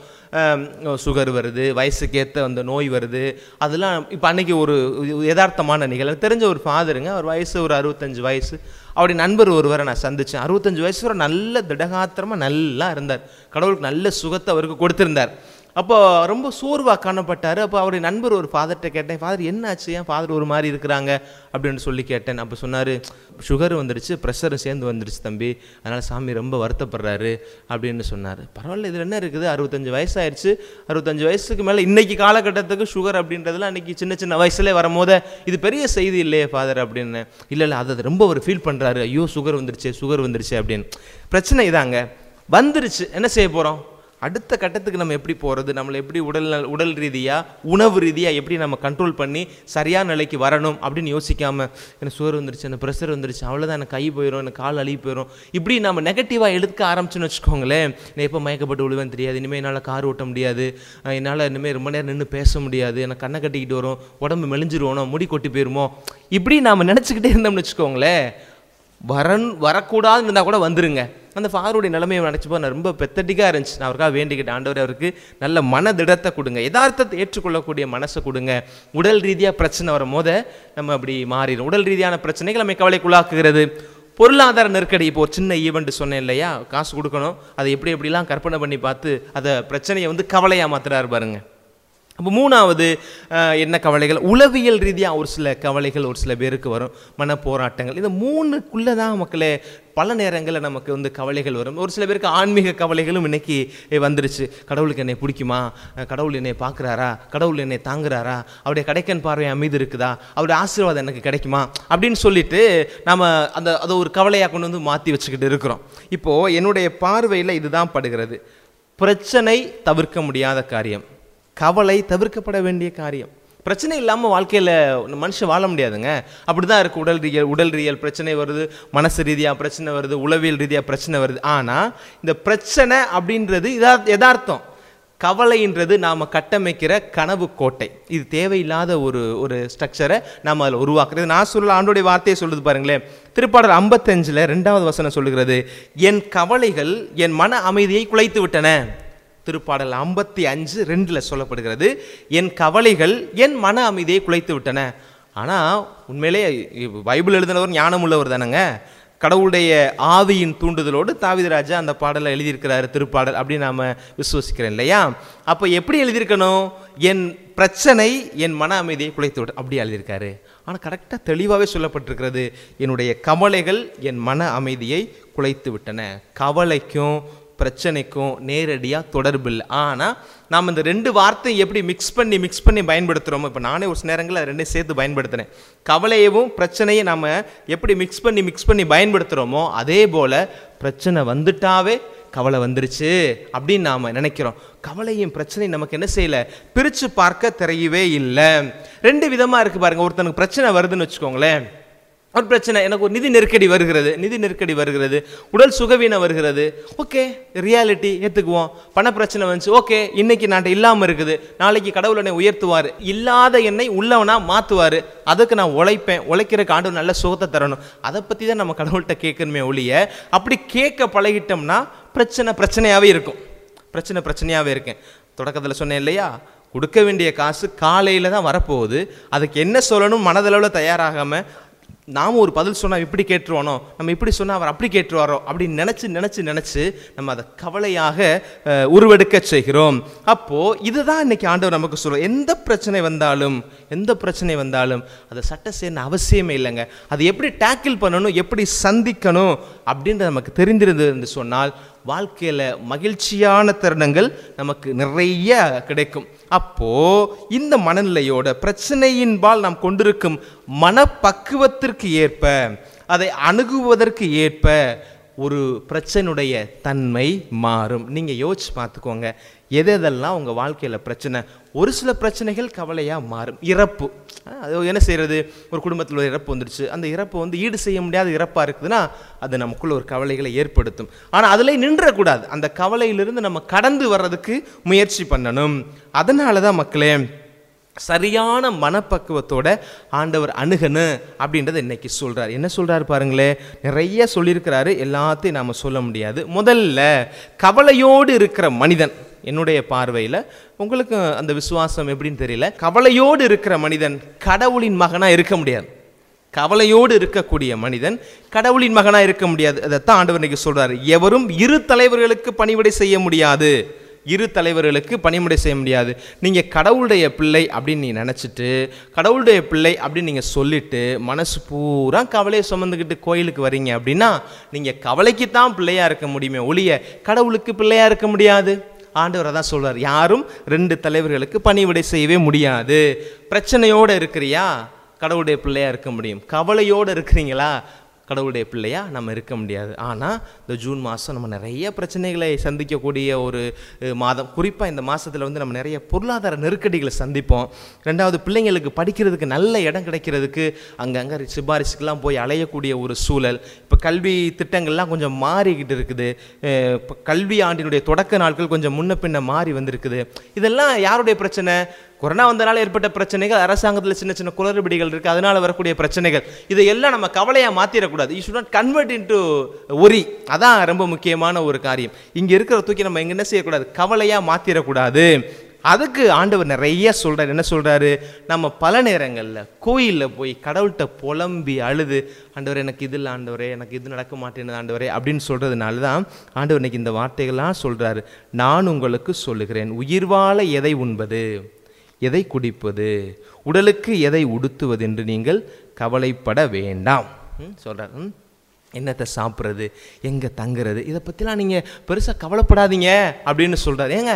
சுகர் வருது வயசுக்கேற்ற அந்த நோய் வருது அதெல்லாம் இப்போ அன்னைக்கு ஒரு யதார்த்தமான நிகழ்வு தெரிஞ்ச ஒரு ஃபாதருங்க அவர் வயசு ஒரு அறுபத்தஞ்சு வயசு அவருடைய நண்பர் ஒருவரை நான் சந்தித்தேன் அறுபத்தஞ்சு வயசு வரை நல்ல திடகாத்திரமாக நல்லா இருந்தார் கடவுளுக்கு நல்ல சுகத்தை அவருக்கு கொடுத்திருந்தார் அப்போ ரொம்ப சோர்வாக காணப்பட்டார் அப்போ அவருடைய நண்பர் ஒரு ஃபாதர்கிட்ட கேட்டேன் ஃபாதர் என்னாச்சு ஏன் ஃபாதர் ஒரு மாதிரி இருக்கிறாங்க அப்படின்னு சொல்லி கேட்டேன் அப்போ சொன்னார் சுகர் வந்துடுச்சு ப்ரெஷரும் சேர்ந்து வந்துடுச்சு தம்பி அதனால் சாமி ரொம்ப வருத்தப்படுறாரு அப்படின்னு சொன்னார் பரவாயில்ல இதில் என்ன இருக்குது அறுபத்தஞ்சு வயசாயிருச்சு அறுபத்தஞ்சு வயசுக்கு மேலே இன்னைக்கு காலகட்டத்துக்கு சுகர் அப்படின்றதுலாம் அன்றைக்கி சின்ன சின்ன வயசுலேயே வரும்போது இது பெரிய செய்தி இல்லையே ஃபாதர் அப்படின்னு இல்லை இல்லை அதை ரொம்ப ஒரு ஃபீல் பண்ணுறாரு ஐயோ சுகர் வந்துருச்சு சுகர் வந்துருச்சு அப்படின்னு பிரச்சனை இதாங்க வந்துருச்சு என்ன செய்ய போகிறோம் அடுத்த கட்டத்துக்கு நம்ம எப்படி போகிறது நம்மளை எப்படி உடல் நல- உடல் ரீதியாக உணவு ரீதியாக எப்படி நம்ம கண்ட்ரோல் பண்ணி சரியான நிலைக்கு வரணும் அப்படின்னு யோசிக்காமல் எனக்கு சுகர் வந்துருச்சு எனக்கு ப்ரெஷர் வந்துருச்சு அவ்வளோதான் எனக்கு கை போயிடும் எனக்கு கால் அழுகி போயிடும் இப்படி நம்ம நெகட்டிவாக எடுக்க ஆரம்பிச்சோன்னு வச்சுக்கோங்களேன் நான் எப்போ மயக்கப்பட்டு விழுவேன் தெரியாது இனிமேல் என்னால் கார் ஓட்ட முடியாது அஹ் என்னால் இனிமேல் ரொம்ப நேரம் நின்று பேச முடியாது எனக்கு கண்ணை கட்டிக்கிட்டு வரும் உடம்பு மெலிஞ்சிருவோனோ முடி கொட்டி போயிருமோ இப்படி நாம் நினச்சிக்கிட்டே இருந்தோம்னு வச்சுக்கோங்களேன் வரன் வரக்கூடாதுன்னு இருந்தால் கூட வந்துருங்க அந்த ஃபாருடைய நிலைமையை நினச்சப்போ நான் ரொம்ப பெத்தட்டிக்காக இருந்துச்சு நான் அவருக்காக வேண்டிக்கிட்டேன் ஆண்டவர் அவருக்கு நல்ல மனதிடத்தை கொடுங்க யதார்த்தத்தை ஏற்றுக்கொள்ளக்கூடிய மனசை கொடுங்க உடல் ரீதியாக பிரச்சனை வரும் போத நம்ம அப்படி மாறிடும் உடல் ரீதியான பிரச்சனைகள் நம்மை கவலைக்குள்ளாக்குகிறது பொருளாதார நெருக்கடி இப்போ ஒரு சின்ன ஈவெண்ட் சொன்னேன் இல்லையா காசு கொடுக்கணும் அதை எப்படி எப்படிலாம் கற்பனை பண்ணி பார்த்து அதை பிரச்சனையை வந்து கவலையாக மாத்துறாரு பாருங்க அப்போ மூணாவது அஹ், என்ன கவலைகள் உளவியல் ரீதியாக ஒரு சில கவலைகள் ஒரு சில பேருக்கு வரும் மன போராட்டங்கள் இந்த மூணுக்குள்ளே தான் மக்களே பல நேரங்களில் நமக்கு வந்து கவலைகள் வரும் ஒரு சில பேருக்கு ஆன்மீக கவலைகளும் இன்னைக்கு eh, வந்துருச்சு கடவுளுக்கு என்னை பிடிக்குமா அஹ், கடவுள் என்னை பார்க்குறாரா கடவுள் என்னை தாங்குறாரா அவருடைய கடைக்கன் பார்வை என் மீது இருக்குதா அவருடைய ஆசீர்வாதம் எனக்கு கிடைக்குமா அப்படின்னு சொல்லிட்டு நம்ம அந்த அதை ஒரு கவலையாக கொண்டு வந்து மாற்றி வச்சுக்கிட்டு இருக்கிறோம் இப்போது என்னுடைய பார்வையில் இதுதான் படுகிறது பிரச்சனை தவிர்க்க முடியாத காரியம் கவலை தவிர்க்கப்பட வேண்டிய காரியம் பிரச்சனை இல்லாமல் வாழ்க்கையில் மனுஷன் வாழ முடியாதுங்க அப்படி தான் இருக்குது உடல் ரீதியல் உடல் ரீதியல் பிரச்சனை வருது மனசு ரீதியாக பிரச்சனை வருது உளவியல் ரீதியாக பிரச்சனை வருது ஆனால் இந்த பிரச்சனை அப்படின்றது இதா யதார்த்தம் கவலைன்றது நாம் கட்டமைக்கிற கனவு கோட்டை இது தேவையில்லாத ஒரு ஒரு ஸ்ட்ரக்சரை நாம் அதில் உருவாக்குறது நான் சொல்ல ஆண்டோடைய வார்த்தையை சொல்லுது பாருங்களேன் திருப்பாடல் ஐம்பத்தஞ்சில் ரெண்டாவது வசனம் சொல்லுகிறது என் கவலைகள் என் மன அமைதியை குலைத்து விட்டன திருப்பாடல் ஐம்பத்தி அஞ்சு ரெண்டில் சொல்லப்படுகிறது என் கவலைகள் என் மன அமைதியை குலைத்து விட்டன ஆனால் உண்மையிலே இவ் பைபிள் எழுதினவர் ஞானம் உள்ளவர் தானேங்க கடவுளுடைய ஆவியின் தூண்டுதலோடு தாவிதராஜா அந்த பாடலை எழுதியிருக்கிறாரு திருப்பாடல் அப்படின்னு நாம் விசுவசிக்கிறேன் இல்லையா அப்போ எப்படி எழுதியிருக்கணும் என் பிரச்சனை என் மன அமைதியை குலைத்து விட்டு அப்படி எழுதியிருக்காரு ஆனால் கரெக்டாக தெளிவாகவே சொல்லப்பட்டிருக்கிறது என்னுடைய கவலைகள் என் மன அமைதியை குலைத்து விட்டன கவலைக்கும் பிரச்சனைக்கும் நேரடியாக தொடர்பு இல்லை ஆனால் நாம் இந்த ரெண்டு வார்த்தையும் எப்படி மிக்ஸ் பண்ணி மிக்ஸ் பண்ணி பயன்படுத்துகிறோமோ இப்போ நானே ஒரு சில நேரங்களில் அது ரெண்டையும் சேர்த்து பயன்படுத்துகிறேன் கவலையவும் பிரச்சனையும் நாம் எப்படி மிக்ஸ் பண்ணி மிக்ஸ் பண்ணி பயன்படுத்துகிறோமோ அதே போல் பிரச்சனை வந்துட்டாவே கவலை வந்துருச்சு அப்படின்னு நாம் நினைக்கிறோம் கவலையும் பிரச்சனையும் நமக்கு என்ன செய்யலை பிரித்து பார்க்க தெரியவே இல்லை ரெண்டு விதமாக இருக்குது பாருங்கள் ஒருத்தனுக்கு பிரச்சனை வருதுன்னு வச்சுக்கோங்களேன் ஒரு பிரச்சனை எனக்கு ஒரு நிதி நெருக்கடி வருகிறது நிதி நெருக்கடி வருகிறது உடல் சுகவீனம் வருகிறது ஓகே ரியாலிட்டி ஏற்றுக்குவோம் பண பிரச்சனை வந்துச்சு ஓகே இன்னைக்கு நான் இல்லாமல் இருக்குது நாளைக்கு கடவுள் என்னை உயர்த்துவார் இல்லாத என்னை உள்ளவனா மாற்றுவார் அதுக்கு நான் உழைப்பேன் உழைக்கிறக்கு ஆண்டு நல்ல சுகத்தை தரணும் அதை பற்றி தான் நம்ம கடவுள்கிட்ட கேட்கணுமே ஒழிய அப்படி கேட்க பழகிட்டோம்னா பிரச்சனை பிரச்சனையாகவே இருக்கும் பிரச்சனை பிரச்சனையாகவே இருக்கேன் தொடக்கத்தில் சொன்னேன் இல்லையா கொடுக்க வேண்டிய காசு காலையில் தான் வரப்போகுது அதுக்கு என்ன சொல்லணும் மனதளவில் தயாராகாமல் நாம் ஒரு பதில் சொன்னால் இப்படி கேட்டுருவானோ நம்ம இப்படி சொன்னால் அவர் அப்படி கேட்டுருவாரோ அப்படின்னு நினச்சி நினச்சி நினச்சி நம்ம அதை கவலையாக அஹ், உருவெடுக்க செய்கிறோம் அப்போது இதுதான் இன்னைக்கு ஆண்டவர் நமக்கு சொல்லுவோம் எந்த பிரச்சனை வந்தாலும் எந்த பிரச்சனை வந்தாலும் அதை சட்ட செய்யணும் அவசியமே இல்லைங்க அதை எப்படி டேக்கிள் பண்ணணும் எப்படி சந்திக்கணும் அப்படின்றது நமக்கு தெரிந்திருந்தது என்று சொன்னால் வாழ்க்கையில் மகிழ்ச்சியான தருணங்கள் நமக்கு நிறைய கிடைக்கும் அப்போ இந்த மனநிலையோட பிரச்சனையின்பால் நாம் கொண்டிருக்கும் மனப்பக்குவத்திற்கு ஏற்ப அதை அணுகுவதற்கு ஏற்ப ஒரு பிரச்சனையுடைய தன்மை மாறும் நீங்கள் யோசிச்சு பார்த்துக்கோங்க எது எதெல்லாம் உங்கள் வாழ்க்கையில் பிரச்சனை ஒரு சில பிரச்சனைகள் கவலையாக மாறும் இறப்பு அஹ் அது என்ன செய்கிறது ஒரு குடும்பத்தில் ஒரு இறப்பு வந்துடுச்சு அந்த இறப்பு வந்து ஈடு செய்ய முடியாத இறப்பாக இருக்குதுன்னா அது நமக்குள்ள ஒரு கவலைகளை ஏற்படுத்தும் ஆனால் அதில் நின்றக்கூடாது அந்த கவலையிலிருந்து நம்ம கடந்து வர்றதுக்கு முயற்சி பண்ணணும் அதனால தான் மக்களே சரியான மனப்பக்குவத்தோட ஆண்டவர் அணுகணும் அப்படின்றத இன்னைக்கு சொல்றார் என்ன சொல்றாரு பாருங்களே நிறைய சொல்லியிருக்கிறாரு எல்லாத்தையும் நாம சொல்ல முடியாது முதல்ல கவலையோடு இருக்கிற மனிதன் என்னுடைய பார்வையில் உங்களுக்கு அந்த விசுவாசம் எப்படின்னு தெரியல கவலையோடு இருக்கிற மனிதன் கடவுளின் மகனா இருக்க முடியாது கவலையோடு இருக்கக்கூடிய மனிதன் கடவுளின் மகனா இருக்க முடியாது அதைத்தான் ஆண்டவர் இன்னைக்கு சொல்றாரு எவரும் இரு தலைவர்களுக்கு பணிவிடை செய்ய முடியாது இரு தலைவர்களுக்கு பணிமுறை செய்ய முடியாது நீங்கள் கடவுளுடைய பிள்ளை அப்படின்னு நீ நினச்சிட்டு கடவுளுடைய பிள்ளை அப்படின்னு நீங்கள் சொல்லிட்டு மனசு பூரா கவலையை சுமந்துக்கிட்டு கோயிலுக்கு வரீங்க அப்படின்னா நீங்கள் கவலைக்கு தான் பிள்ளையா இருக்க முடியுமே ஒழிய கடவுளுக்கு பிள்ளையா இருக்க முடியாது ஆண்டவர் தான் சொல்றார் யாரும் ரெண்டு தலைவர்களுக்கு பணிவிடை செய்யவே முடியாது பிரச்சனையோடு இருக்கிறியா கடவுளுடைய பிள்ளையா இருக்க முடியும் கவலையோடு இருக்கிறீங்களா கடவுளுடைய பிள்ளையா நம்ம இருக்க முடியாது ஆனால் இந்த ஜூன் மாதம் நம்ம நிறைய பிரச்சனைகளை சந்திக்கக்கூடிய ஒரு அஹ், மாதம் குறிப்பாக இந்த மாதத்தில் வந்து நம்ம நிறைய பொருளாதார நெருக்கடிகளை சந்திப்போம் ரெண்டாவது பிள்ளைங்களுக்கு படிக்கிறதுக்கு நல்ல இடம் கிடைக்கிறதுக்கு அங்கங்கே சிபாரிசுக்கெல்லாம் போய் அலையக்கூடிய ஒரு சூழல் இப்போ கல்வி திட்டங்கள்லாம் கொஞ்சம் மாறிக்கிட்டு இருக்குது அஹ், இப்போ கல்வி ஆண்டினுடைய தொடக்க நாட்கள் கொஞ்சம் முன்ன பின்ன மாறி வந்திருக்குது இதெல்லாம் யாருடைய பிரச்சனை கொரோனா வந்தனால ஏற்பட்ட பிரச்சனைகள் அரசாங்கத்தில் சின்ன சின்ன குளறுபடிகள் இருக்குது அதனால வரக்கூடிய பிரச்சனைகள் இதையெல்லாம் நம்ம கவலையாக மாற்றிடக்கூடாது you should not convert into worry அதான் ரொம்ப முக்கியமான ஒரு காரியம் இங்கே இருக்கிற தூக்கி நம்ம எங்க என்ன செய்யக்கூடாது கவலையாக மாற்றிடக்கூடாது அதுக்கு ஆண்டவர் நிறைய சொல்றாரு என்ன சொல்றாரு நம்ம பல நேரங்களில் கோயிலில் போய் கடவுள்கிட்ட புலம்பி அழுது ஆண்டவர் எனக்கு இது இல்லை ஆண்டவரே எனக்கு இது நடக்க மாட்டேன்னு ஆண்டவரே அப்படின்னு சொல்றதுனால தான் ஆண்டவர் இன்னைக்கு இந்த வார்த்தைகள்லாம் சொல்றாரு நான் உங்களுக்கு சொல்லுகிறேன் உயிர் வாழ எதை உண்பது எதை குடிப்பது உடலுக்கு எதை உடுத்துவது என்று நீங்கள் கவலைப்பட வேண்டாம் ம், சொல்றார் ம். என்னத்தை சாப்பிட்றது எங்கே தங்குறது இதை பற்றிலாம் நீங்கள் பெருசாக கவலைப்படாதீங்க அப்படின்னு சொல்கிறார் ஏங்க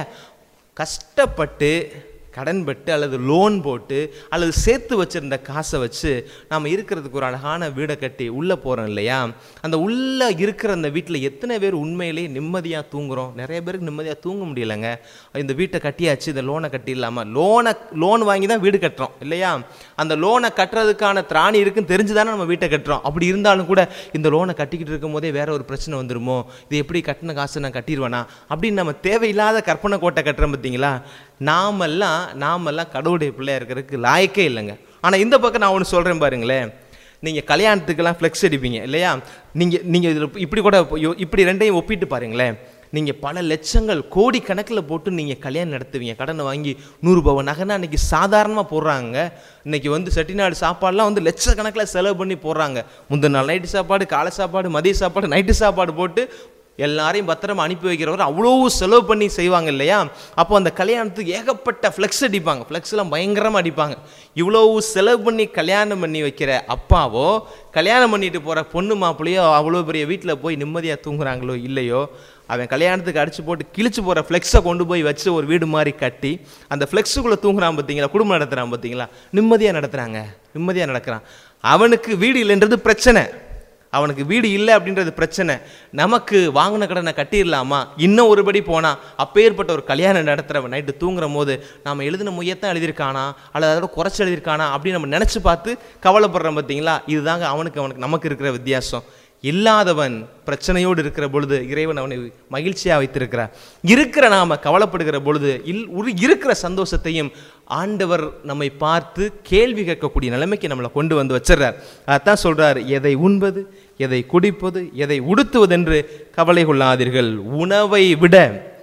கஷ்டப்பட்டு கடன்பட்டு அல்லது லோன் போட்டு அல்லது சேர்த்து வச்சிருந்த காசை வச்சு நாம் இருக்கிறதுக்கு ஒரு அழகான வீடை கட்டி உள்ளே போகிறோம் இல்லையா அந்த உள்ளே இருக்கிற அந்த வீட்டில் எத்தனை பேர் உண்மையிலேயே நிம்மதியாக தூங்குறோம் நிறைய பேருக்கு நிம்மதியாக தூங்க முடியலைங்க இந்த வீட்டை கட்டியாச்சு இந்த லோனை கட்டிடலாமா லோனை லோன் வாங்கி தான் வீடு கட்டுறோம் இல்லையா அந்த லோனை கட்டுறதுக்கான திராணி இருக்குன்னு தெரிஞ்சு தானே நம்ம வீட்டை கட்டுறோம் அப்படி இருந்தாலும் கூட இந்த லோனை கட்டிக்கிட்டு இருக்கும் போதே வேற ஒரு பிரச்சனை வந்துருமோ இது எப்படி கட்டின காசு நான் கட்டிடுவேனா அப்படின்னு நம்ம தேவையில்லாத கற்பனை கோட்டை கட்டுறோம் பார்த்தீங்களா நாமெல்லாம் நாமெல்லாம் கடவுளுடைய பிள்ளையா இருக்கிறதுக்கு லாயக்கே இல்லைங்க ஆனால் இந்த பக்கம் நான் ஒன்று சொல்கிறேன் பாருங்களேன் நீங்கள் கல்யாணத்துக்கெல்லாம் ஃப்ளெக்ஸ் அடிப்பீங்க இல்லையா நீங்கள் நீங்கள் இதில் இப்படி கூட யோ- இப்படி ரெண்டையும் ஒப்பிட்டு பாருங்களேன் நீங்கள் பல லட்சங்கள் கோடி கணக்கில் போட்டு நீங்கள் கல்யாணம் நடத்துவீங்க கடனை வாங்கி நூறுரூபாவை நகைனா இன்னைக்கு சாதாரணமாக போடுறாங்க இன்னைக்கு வந்து செட்டிநாடு சாப்பாடுலாம் வந்து லட்சக்கணக்கில் செலவு பண்ணி போடுறாங்க முந்தின நாள் நைட்டு சாப்பாடு காலை சாப்பாடு மதிய சாப்பாடு நைட்டு சாப்பாடு போட்டு எல்லாரையும் பத்திரமா அனுப்பி வைக்கிறவர் அவ்வளோ செலவு பண்ணி செய்வாங்க இல்லையா அப்போ அந்த கல்யாணத்துக்கு ஏகப்பட்ட ஃப்ளெக்ஸ் அடிப்பாங்க ஃப்ளெக்ஸ்லாம் பயங்கரமாக அடிப்பாங்க இவ்வளோ செலவு பண்ணி கல்யாணம் பண்ணி வைக்கிற அப்பாவோ கல்யாணம் பண்ணிட்டு போகிற பொண்ணு மாப்பிள்ளையோ அவ்வளோ பெரிய வீட்டில் போய் நிம்மதியாக தூங்குறாங்களோ இல்லையோ அவன் கல்யாணத்துக்கு அடிச்சு போட்டு கிழிச்சு போகிற ஃப்ளெக்ஸை கொண்டு போய் வச்சு ஒரு வீடு மாதிரி கட்டி அந்த ஃப்ளெக்ஸுக்குள்ளே தூங்குறான் பார்த்தீங்களா குடும்பம் நடத்துகிறான் பார்த்தீங்களா நிம்மதியாக நடத்துகிறாங்க நிம்மதியாக நடக்கிறான் அவனுக்கு வீடு இல்லைன்றது பிரச்சனை அவனுக்கு வீடு இல்லை அப்படின்றது பிரச்சனை நமக்கு வாங்கின கடனை கட்டிடலாமா இன்னும் ஒருபடி போனால் அப்பேற்பட்ட ஒரு கல்யாணம் நடத்துகிறவன் நைட்டு தூங்குற போது நாம் எழுதின முயத்தான் எழுதியிருக்கானா அல்லது அதோட குறைச்சி எழுதியிருக்கானா அப்படின்னு நம்ம நினச்சி பார்த்து கவலைப்படுறோம் பார்த்தீங்களா இதுதாங்க அவனுக்கு அவனுக்கு நமக்கு இருக்கிற வித்தியாசம் இல்லாதவன் பிரச்சனையோடு இருக்கிற பொழுது இறைவன் அவனை மகிழ்ச்சியாக வைத்திருக்கிறார் இருக்கிற நாம கவலைப்படுகிற பொழுது இல் ஒரு இருக்கிற சந்தோஷத்தையும் ஆண்டவர் நம்மை பார்த்து கேள்வி கேட்கக்கூடிய நிலைமைக்கு நம்மளை கொண்டு வந்து வச்சிடுறார் அதான் சொல்றார் எதை உண்பது எதை குடிப்பது எதை உடுத்துவதென்று கவலை கொள்ளாதீர்கள் உணவை விட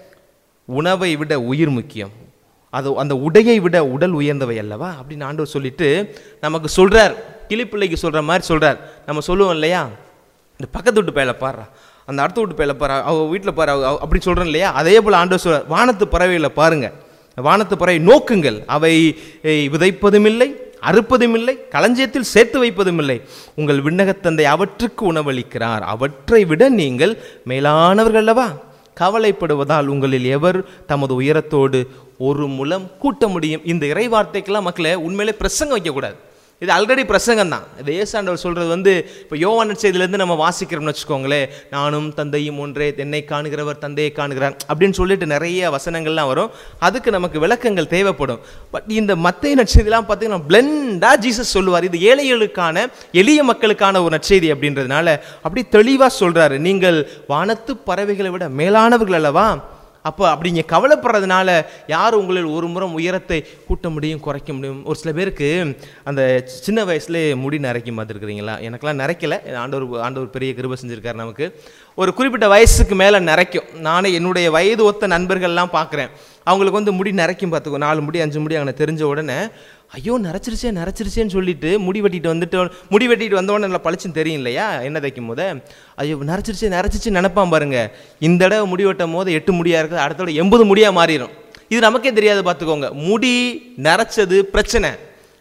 உணவை விட உயிர் முக்கியம் அது அந்த உடையை விட உடல் உயர்ந்தவை அல்லவா அப்படின்னு ஆண்டவர் சொல்லிட்டு நமக்கு சொல்றார் கிளிப்பிள்ளைக்கு சொல்ற மாதிரி சொல்றார் நம்ம சொல்லுவோம் இல்லையா இந்த பக்கத்து வீட்டு பையல பாடுறா அந்த அடுத்த வீட்டு பையல பாரு அவ வீட்டில் பாரு அவ- அவ- அப்படி சொல்றேன் இல்லையா அதே போல ஆண்டவர் சொல்றார் வானத்து பறவைகளை பாருங்க வானத்து பறவை நோக்குங்கள் அவை ஏய், விதைப்பதும் இல்லை அறுப்பதும் இல்லை களஞ்சியத்தில் சேர்த்து வைப்பதும் இல்லை உங்கள் விண்ணகத்தந்தை அவற்றுக்கு உணவளிக்கிறார் அவற்றை விட நீங்கள் மேலானவர்கள் அல்லவா கவலைப்படுவதால் உங்களில் எவர் தமது உயரத்தோடு ஒரு முலம் கூட்ட முடியும் இந்த இறை வார்த்தைக்கெல்லாம் மக்களே உண்மையிலே பிரசங்கம் வைக்கக்கூடாது இது ஆல்ரெடி பிரசங்கம் தான் இது ஏசாண்டவர் சொல்கிறது வந்து இப்போ யோவான் செய்தியிலேருந்து நம்ம வாசிக்கிறோம்னு வச்சுக்கோங்களேன் நானும் தந்தையும் ஒன்றே என்னை காணுகிறவர் தந்தையை காணுகிறார் அப்படின்னு சொல்லிட்டு நிறைய வசனங்கள்லாம் வரும் அதுக்கு நமக்கு விளக்கங்கள் தேவைப்படும் பட் இந்த மத்திய நற்செய்திலாம் பார்த்தீங்கன்னா பிளெண்டாக ஜீசஸ் சொல்லுவார் இது ஏழைகளுக்கான எளிய மக்களுக்கான ஒரு நற்செய்தி அப்படின்றதுனால அப்படி தெளிவாக சொல்கிறாரு நீங்கள் வானத்து பறவைகளை விட மேலானவர்கள் அல்லவா அப்போ அப்படி நீங்கள் கவலைப்படுறதுனால யார் உங்களில் ஒரு முறம் உயரத்தை கூட்ட முடியும் குறைக்க முடியும் ஒரு சில பேருக்கு அந்த சின்ன வயசுலேயே முடி நரைக்கும் பார்த்துருக்குறீங்களா எனக்கெல்லாம் நரைக்கல ஆண்டவர் ஆண்டவர் பெரிய கிருபை செஞ்சுருக்காரு நமக்கு ஒரு குறிப்பிட்ட வயசுக்கு மேலே நரைக்கும் நானே என்னுடைய வயது ஒத்த நண்பர்கள்லாம் பார்க்குறேன் அவங்களுக்கு வந்து முடி நரைக்கும் பார்த்துக்கோ நாலு முடி அஞ்சு முடி அவனை தெரிஞ்ச உடனே ஐயோ நரைச்சிருச்சே நரைச்சிருச்சேன்னு சொல்லிட்டு முடி வெட்டிட்டு வந்துட்டு முடி வெட்டிட்டு வந்த உடனே நல்லா பளிச்சுன்னு தெரியும் இல்லையா என்ன தைக்கும் போது ஐயோ நரைச்சிருச்சே நரைச்சிச்சு நினைப்பான் பாருங்க இந்த தடவை முடி வெட்டும் போது எட்டு முடியா இருக்குது அடுத்த தடவை எண்பது முடியா மாறிடும் இது நமக்கே தெரியாது பார்த்துக்கோங்க முடி நரைச்சது பிரச்சனை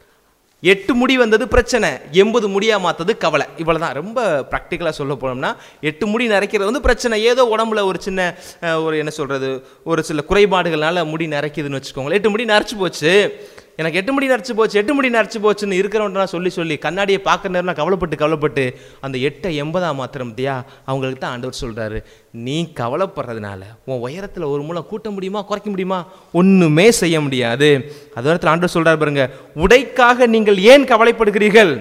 எட்டு முடி வந்தது பிரச்சனை எண்பது முடியா மாத்தது கவலை இவ்வளவுதான் ரொம்ப ப்ராக்டிக்கலாக சொல்ல போனோம்னா எட்டு முடி நரைக்கிறது வந்து பிரச்சனை ஏதோ உடம்புல ஒரு சின்ன அஹ், ஒரு என்ன சொல்றது ஒரு சில குறைபாடுகள்னால முடி நரைக்குதுன்னு வச்சுக்கோங்களேன் எட்டு முடி நரைச்சு போச்சு எனக்கு எட்டு முடி நரைச்சு போச்சு எட்டு முடி நரைச்சு போச்சுன்னு இருக்கிறவன்ட்டு நான் சொல்லி சொல்லி கண்ணாடியை பார்க்குற நேரம் நான் கவலைப்பட்டு கவலைப்பட்டு அந்த எட்டை எண்பதா மாத்திரம் தியா அவங்களுக்கு தான் ஆண்டவர் சொல்றாரு நீ கவலைப்படுறதுனால உன் உயரத்தில் ஒரு மூலம் கூட்ட முடியுமா குறைக்க முடியுமா ஒண்ணுமே செய்ய முடியாது அது நேரத்தில் ஆண்டவர் சொல்றாரு பாருங்க உடைக்காக நீங்கள் ஏன் கவலைப்படுகிறீர்கள்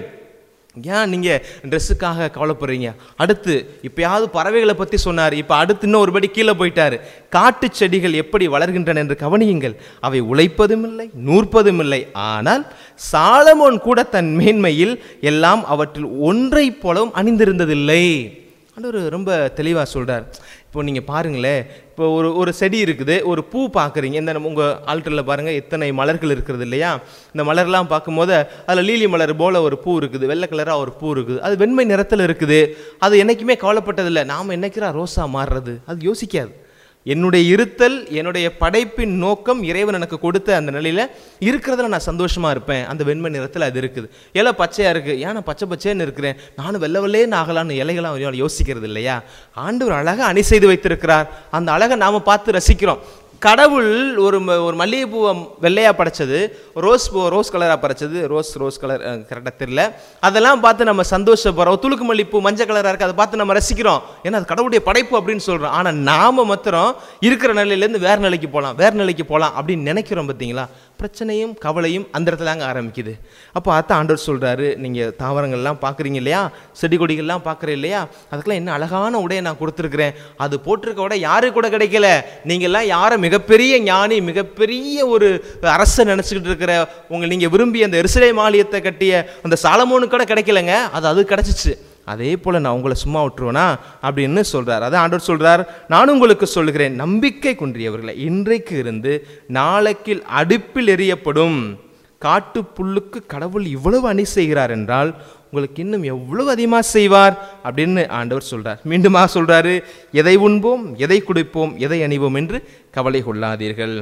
ஏன் நீங்கள் ட்ரெஸ்ஸுக்காக கவலைப்படுறீங்க அடுத்து இப்பயாவது பறவைகளை பற்றி சொன்னார் இப்போ அடுத்து இன்னும் ஒருபடி கீழே போயிட்டாரு காட்டு செடிகள் எப்படி வளர்கின்றன என்று கவனியுங்கள் அவை உழைப்பதும் இல்லை நூற்பதும் இல்லை ஆனால் சாலமோன் கூட தன் மேன்மையில் எல்லாம் அவற்றில் ஒன்றைப் போலவும் அணிந்திருந்ததில்லை ஆண்டவர் ரொம்ப தெளிவாக சொல்றார் இப்போ நீங்கள் பாருங்களேன் இப்போ ஒரு ஒரு செடி இருக்குது ஒரு பூ பார்க்குறீங்க இந்த நம்ம உங்கள் ஆல்டரில் பாருங்கள் எத்தனை மலர்கள் இருக்கிறது இல்லையா இந்த மலர்லாம் பார்க்கும்போது அதில் லீலி மலர் போல் ஒரு பூ இருக்குது வெள்ளை கலராக ஒரு பூ இருக்குது அது வெண்மை நிறத்தில் இருக்குது அது என்றைக்குமே கவலைப்பட்டதில்லை நாம் என்னைக்கிறா ரோசா மாறுறது அது யோசிக்காது என்னுடைய இருத்தல் என்னுடைய படைப்பின் நோக்கம் இறைவன் எனக்கு கொடுத்த அந்த நிலையில இருக்கிறதுல நான் சந்தோஷமா இருப்பேன் அந்த வெண்மை நிறத்தில் அது இருக்குது இலை பச்சையா இருக்கு ஏன் நான் பச்சை பச்சைன்னு இருக்கிறேன் நானும் வெள்ளை வெள்ளையேன்னு ஆகலான்னு இலைகளாம் யோசிக்கிறது இல்லையா ஆண்டவர் அழகா அணி செய்து வைத்திருக்கிறார் அந்த அழகை நாம பார்த்து ரசிக்கிறோம் கடவுள் ஒரு ம- ஒரு மல்லிகைப்பூவை வெள்ளையாக படைச்சது ரோஸ் பூ ரோஸ் கலராக படைச்சது ரோஸ் ரோஸ் கலர் கரெக்டாக தெரியல அதெல்லாம் பார்த்து நம்ம சந்தோஷப்படுறோம் துளுக்கு மல்லிப்பூ மஞ்சள் கலராக இருக்குது அதை பார்த்து நம்ம ரசிக்கிறோம் ஏன்னா அது கடவுளுடைய படைப்பு அப்படின்னு சொல்கிறோம் ஆனால் நாம மாத்திரம் இருக்கிற நிலையிலேருந்து வேற நிலைக்கு போகலாம் வேற நிலைக்கு போகலாம் அப்படின்னு நினைக்கிறோம் பார்த்தீங்களா பிரச்சனையும் கவலையும் அந்த இடத்துல தாங்க ஆரம்பிக்குது அப்போ அதான் ஆண்டவர் சொல்கிறாரு நீங்கள் தாவரங்கள்லாம் பார்க்குறீங்க இல்லையா செடி கொடிகள்லாம் பார்க்குறீங்க இல்லையா அதுக்கெல்லாம் என்ன அழகான உடையை நான் கொடுத்துருக்குறேன் அது போட்டிருக்க உடை யாருக்கு கூட கிடைக்கல நீங்கள்லாம் யாரை மிகப்பெரிய ஞானி மிகப்பெரிய ஒரு அரசன் நினச்சிக்கிட்டு இருக்கிற உங்கள் நீங்கள் விரும்பி அந்த எருசலே மாளியத்தை கட்டிய அந்த சாலமோனுக்கு கூட கிடைக்கலங்க அது அது கிடச்சிச்சு அதே போல் நான் உங்களை சும்மா விட்டுருவேனா அப்படின்னு சொல்றார் அதான் ஆண்டவர் சொல்றார் நான் உங்களுக்கு சொல்லுகிறேன் நம்பிக்கை குன்றியவர்களை இன்றைக்கு இருந்து நாளைக்கு அடுப்பில் எரியப்படும் காட்டு புல்லுக்கு கடவுள் இவ்வளவு அணி செய்கிறார் என்றால் உங்களுக்கு இன்னும் எவ்வளவு அதிகமாக செய்வார் அப்படின்னு ஆண்டவர் சொல்றார் மீண்டுமா சொல்றாரு எதை உண்போம் எதை குடிப்போம் எதை அணிவோம் என்று கவலை கொள்ளாதீர்கள்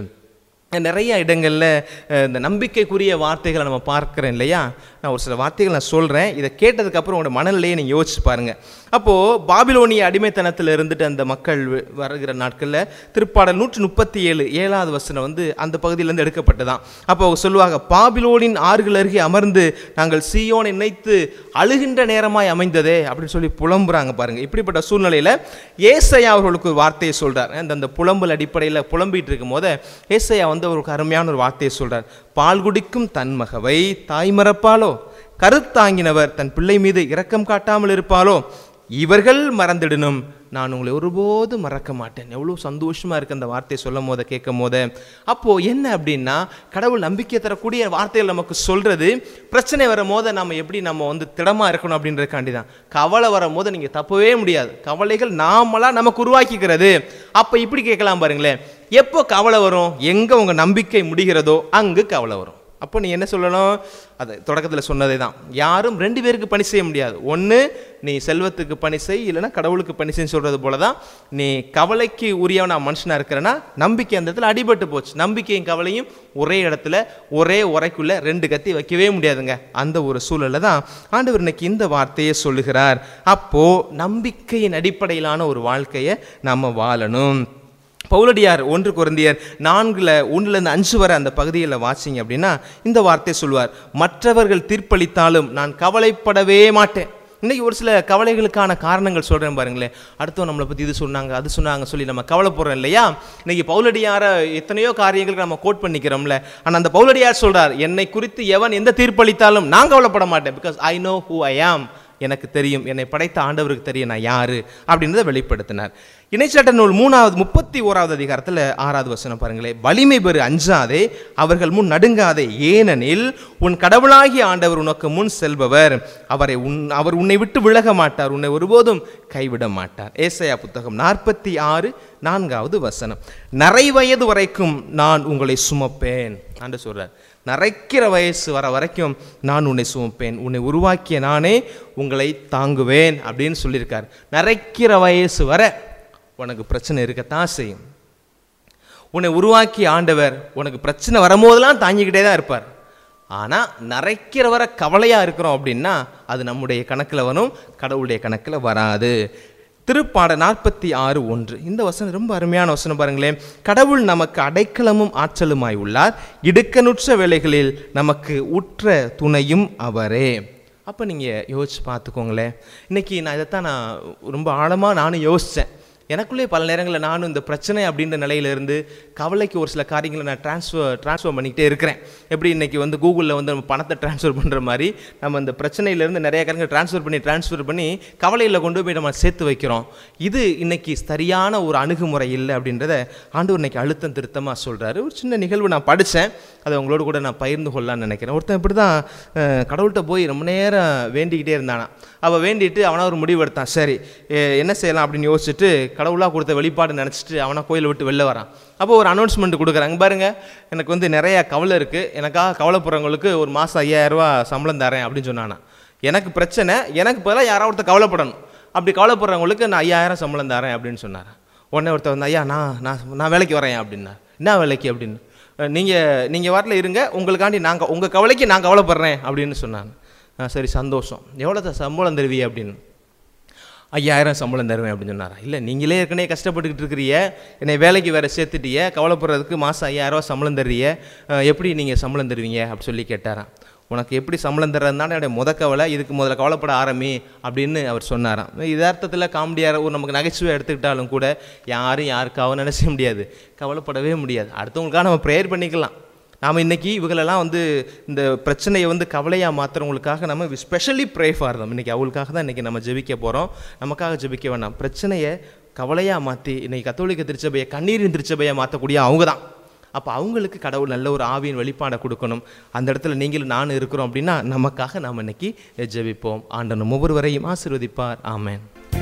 நிறைய இடங்களில் இந்த நம்பிக்கைக்குரிய வார்த்தைகளை நம்ம பார்க்குறேன் இல்லையா நான் ஒரு சில வார்த்தைகள் நான் சொல்கிறேன் இதை கேட்டதுக்கப்புறம் உங்களோட மனநிலையை நீங்கள் யோசிச்சு பாருங்கள் அப்போது பாபிலோனிய அடிமைத்தனத்தில் இருந்துட்டு அந்த மக்கள் வ- வருகிற நாட்களில் திருப்பாடல் நூற்றி முப்பத்தி ஏழு ஏழாவது வசனம் வந்து அந்த பகுதியிலேருந்து எடுக்கப்பட்டதான் அப்போ அவங்க சொல்லுவாங்க பாபிலோனின் ஆறுகள் அருகே அமர்ந்து நாங்கள் சீயோனை நினைத்து அழுகின்ற நேரமாய் அமைந்ததே அப்படின்னு சொல்லி புலம்புறாங்க பாருங்க இப்படிப்பட்ட சூழ்நிலையில் ஏசையா அவர்களுக்கு ஒரு வார்த்தையை சொல்றார் அந்த அந்த புலம்பல் அடிப்படையில் புலம்பிட்டு இருக்கும் போது ஏசையா வந்து அவருக்கு அருமையான ஒரு வார்த்தையை சொல்றார் பால் குடிக்கும் தன் மகவை தாய் மறப்பாலோ கருத்தாங்கினவர் தன் பிள்ளை மீது இரக்கம் காட்டாமல் இருப்பாலோ இவர்கள் மறந்திடணும் நான் உங்களை ஒருபோதும் மறக்க மாட்டேன் எவ்வளோ சந்தோஷமா இருக்கு அந்த வார்த்தையை சொல்லும் போத கேட்கும் போது அப்போ என்ன அப்படின்னா கடவுள் நம்பிக்கை தரக்கூடிய வார்த்தைகள் நமக்கு சொல்றது பிரச்சனை வரும் போது நம்ம எப்படி நம்ம வந்து திடமா இருக்கணும் அப்படின்றதுக்காண்டி தான் கவலை வரும் போது நீங்க தப்பவே முடியாது கவலைகள் நாமளா நமக்கு உருவாக்கிக்கிறது அப்ப இப்படி கேட்கலாம் பாருங்களேன் எப்போ கவலை வரும் எங்க உங்க நம்பிக்கை முடிகிறதோ அங்கு கவலை வரும் அப்போ நீ என்ன சொல்லணும் அது தொடக்கத்தில் சொன்னதே தான் யாரும் ரெண்டு பேருக்கு பணி செய்ய முடியாது ஒன்று நீ செல்வத்துக்கு பணி செய் இல்லைன்னா கடவுளுக்கு பணி செய்ன்னு சொல்கிறது போல தான் நீ கவலைக்கு உரியவனா மனுஷனாக இருக்கிறனா நம்பிக்கை அந்த இடத்துல அடிபட்டு போச்சு நம்பிக்கையும் கவலையும் ஒரே இடத்துல ஒரே உரைக்குள்ள ரெண்டு கத்தி வைக்கவே முடியாதுங்க அந்த ஒரு சூழலில் தான் ஆண்டவர் இன்னைக்கு இந்த வார்த்தையை சொல்லுகிறார் அப்போ நம்பிக்கையின் அடிப்படையிலான ஒரு வாழ்க்கையை நம்ம வாழணும் பவுலடியார் ஒன்று குருந்தியர் நான்குல ஒன்றுலேருந்து அஞ்சு வரை அந்த பகுதியில் வாசிங்க அப்படின்னா இந்த வார்த்தை சொல்வார் மற்றவர்கள் தீர்ப்பளித்தாலும் நான் கவலைப்படவே மாட்டேன் இன்னைக்கு ஒரு சில கவலைகளுக்கான காரணங்கள் சொல்கிறேன் பாருங்களேன் அடுத்தவங்க நம்மளை பற்றி இது சொன்னாங்க அது சொன்னாங்க சொல்லி நம்ம கவலைப்படுறோம் இல்லையா இன்னைக்கு பவுலடியார எத்தனையோ காரியங்களுக்கு நம்ம கோட் பண்ணிக்கிறோம்ல ஆனால் அந்த பவுலடியார் சொல்றார் என்னை குறித்து எவன் எந்த தீர்ப்பளித்தாலும் நான் கவலைப்பட மாட்டேன் because I know who I am எனக்கு தெரியும் என்னை படைத்த ஆண்டவருக்கு தெரியும் நான் யாரு அப்படின்றத வெளிப்படுத்தினார் இணைச்சட்ட நூல் மூணாவது முப்பத்தி ஓராவது அதிகாரத்தில் ஆறாவது வசனம் பாருங்களேன் வலிமை பெறு அஞ்சாதே அவர்கள் முன் நடுங்காதே ஏனெனில் உன் கடவுளாகிய ஆண்டவர் உனக்கு முன் செல்பவர் அவரை உன் அவர் உன்னை விட்டு விலக மாட்டார் உன்னை ஒருபோதும் கைவிட மாட்டார் ஏசையா புத்தகம் நாற்பத்தி ஆறு நான்காவது வசனம் நரை வயது வரைக்கும் நான் உங்களை சுமப்பேன் ஆண்டு சொல்றார் நரைக்கிற வயசு வர வரைக்கும் நான் உன்னை சுமப்பேன் உன்னை உருவாக்கிய நானே உங்களை தாங்குவேன் அப்படின்னு சொல்லியிருக்கார் நரைக்கிற வயசு வர உனக்கு பிரச்சனை இருக்கத்தான் செய்யும் உன்னை உருவாக்கிய ஆண்டவர் உனக்கு பிரச்சனை வரும்போதெல்லாம் தாங்கிக்கிட்டே தான் இருப்பார் ஆனால் நரைக்கிற வர கவலையாக இருக்கிறோம் அப்படின்னா அது நம்முடைய கணக்கில் வரும் கடவுளுடைய கணக்கில் வராது திருப்பாட நாற்பத்தி ஆறு ஒன்று இந்த வசனம் ரொம்ப அருமையான வசனம் பாருங்களேன் கடவுள் நமக்கு அடைக்கலமும் ஆற்றலுமாய் உள்ளார் இடுக்கனுற்ற வேலைகளில் நமக்கு உற்ற துணையும் அவரே அப்போ நீங்கள் யோசிச்சு பார்த்துக்கோங்களேன் இன்னைக்கு நான் இதைத்தான் நான் ரொம்ப ஆழமாக நானும் யோசித்தேன் எனக்குள்ளே பல நேரங்களில் நானும் இந்த பிரச்சனை அப்படின்ற நிலையிலிருந்து கவலைக்கு ஒரு சில காரியங்களை நான் ட்ரான்ஸ்ஃபர் ட்ரான்ஸ்ஃபர் பண்ணிக்கிட்டே இருக்கிறேன் எப்படி இன்னைக்கு வந்து கூகுளில் வந்து நம்ம பணத்தை ட்ரான்ஸ்ஃபர் பண்ணுற மாதிரி நம்ம இந்த பிரச்சனையிலேருந்து நிறைய காரியங்கள் ட்ரான்ஸ்ஃபர் பண்ணி ட்ரான்ஸ்ஃபர் பண்ணி கவலையில் கொண்டு போய் நம்ம சேர்த்து வைக்கிறோம் இது இன்னைக்கு சரியான ஒரு அணுகுமுறை இல்லை அப்படின்றத ஆண்டவர் இன்னைக்கு அழுத்தம் திருத்தமாக சொல்கிறாரு ஒரு சின்ன நிகழ்வு நான் படித்தேன் அதை உங்களோட கூட நான் பகிர்ந்து கொள்ளலாம்னு நினைக்கிறேன் ஒருத்தன் இப்படி தான் கடவுள்கிட்ட போய் ரொம்ப நேரம் வேண்டிக்கிட்டே இருந்தானா அவள் வேண்டிட்டு அவனா ஒரு முடிவு எடுத்தான் சரி எ- என்ன செய்யலாம் அப்படின்னு யோசிச்சுட்டு கடவுளாக கொடுத்த வெளிப்பாடு நினச்சிட்டு அவனை கோயிலை விட்டு வெளில வரான் அப்போ ஒரு அனௌன்ஸ்மெண்ட் கொடுக்குறாங்க பாருங்க எனக்கு வந்து நிறைய கவலை இருக்குது எனக்காக கவலைப்படுறவங்களுக்கு ஒரு மாதம் ஐயாயிரரூவா சம்பளம் தரேன் அப்படின்னு சொன்னானா எனக்கு பிரச்சனை எனக்கு பதிலாக யாராவது ஒருத்தர் கவலைப்படணும் அப்படி கவலைப்படுறவங்களுக்கு நான் ஐயாயிரம் சம்பளம் தரேன் அப்படின்னு சொன்னார் உடனே ஒருத்தர் வந்து ஐயா நான் நான் நான் வேலைக்கு வரேன் அப்படின்னார் என்ன வேலைக்கு அப்படின்னு நீங்கள் நீங்கள் வாட்டில் இருங்க உங்களுக்காண்டி நாங்கள் உங்கள் கவலைக்கு நான் கவலைப்படுறேன் அப்படின்னு சொன்னாங்க ஆ, சரி சந்தோஷம் எவ்வளோ சம்பளம் தருவீ அப்படின்னு ஐயாயிரம் சம்பளம் தருவேன் அப்படின்னு சொன்னாரா இல்லை நீங்களே ஏற்கனவே கஷ்டப்பட்டுக்கிட்டு இருக்கிறீங்க என்னை வேலைக்கு வேறு சேர்த்துட்டிய கவலைப்படுறதுக்கு மாதம் ஐயாயிரரூவா சம்பளம் தர்றீங்க அஹ், எப்படி நீங்கள் சம்பளம் தருவீங்க அப்படி சொல்லி கேட்டாராம் உனக்கு எப்படி சம்பளம் தர்றதுனால என்னுடைய முத கவலை இதுக்கு முதல்ல கவலைப்பட ஆரம்பி அப்படின்னு அவர் சொன்னாராம் யதார்த்தத்தில் காமெடியாக ஒரு நமக்கு நகைச்சுவை எடுத்துக்கிட்டாலும் கூட யாரும் யாருக்காகவும் நினைச்ச முடியாது கவலைப்படவே முடியாது அடுத்தவங்களுக்காக நம்ம ப்ரேயர் பண்ணிக்கலாம் நாம் இன்னைக்கு இவங்களெல்லாம் வந்து இந்த பிரச்சனையை வந்து கவலையாக மாற்றுறவங்களுக்காக நம்ம ஸ்பெஷலி ப்ரே ஃபார் தம் இன்னைக்கு அவங்களுக்காக தான் இன்னைக்கு நம்ம ஜெபிக்க போகிறோம் நமக்காக ஜெபிக்க வேண்டாம் பிரச்சனையை கவலையாக மாற்றி இன்னைக்கு கத்தோலிக்க திருச்சபையை கண்ணீரின் திருச்சபையை மாற்றக்கூடிய அவங்க தான் அப்போ அவங்களுக்கு கடவுள் நல்ல ஒரு ஆவியின் வெளிப்பாடை கொடுக்கணும் அந்த இடத்துல நீங்களும் நானும் இருக்கிறோம் அப்படின்னா நமக்காக நாம் இன்னைக்கு ஜெபிப்போம் ஆண்டனும் ஒவ்வொருவரையும் ஆசீர்வதிப்பார் ஆமென்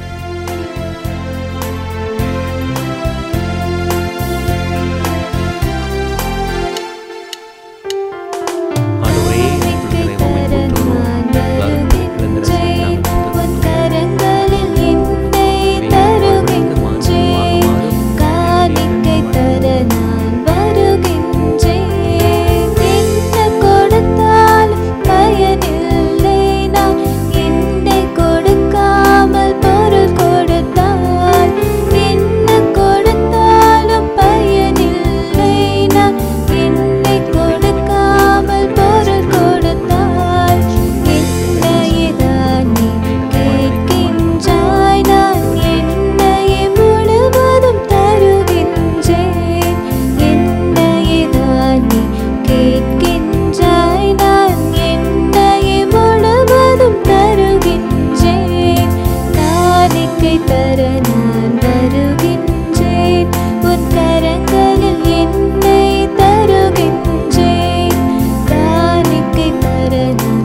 ஆண்டவரே, எங்கள் உம்மை போற்றுகிறோம். எல்லாரும் இருக்கிற தருகின்றேன் நாமத்தில் உன் கரங்களில் என்னை தருகின்றேன் காணிக்கை தர நான் வருகின்றேன் என்ன கொடுத்தால் பயனில்லை நான் என்னை கொடுக்காமல் பொருள் கொடுத்தால் என்ன கொடுத்தாலும் பயனில்லை நான் என்னை கொடுக்காமல் பொருள் கொடுத்தால் என்னையேதான் நீ கேட்கின்றாய் நான் என்னையே முழுவதும் தருகின்றேன் என்னையேதான் நீ கேட்கின்றாய் நான் என்னையே முழுவதும் தருகின்றேன் காணிக்கை தர நான் வருகின்றேன் உன் கரங்களில் என்னை தருகின்றேன் காணிக்கை தர நான்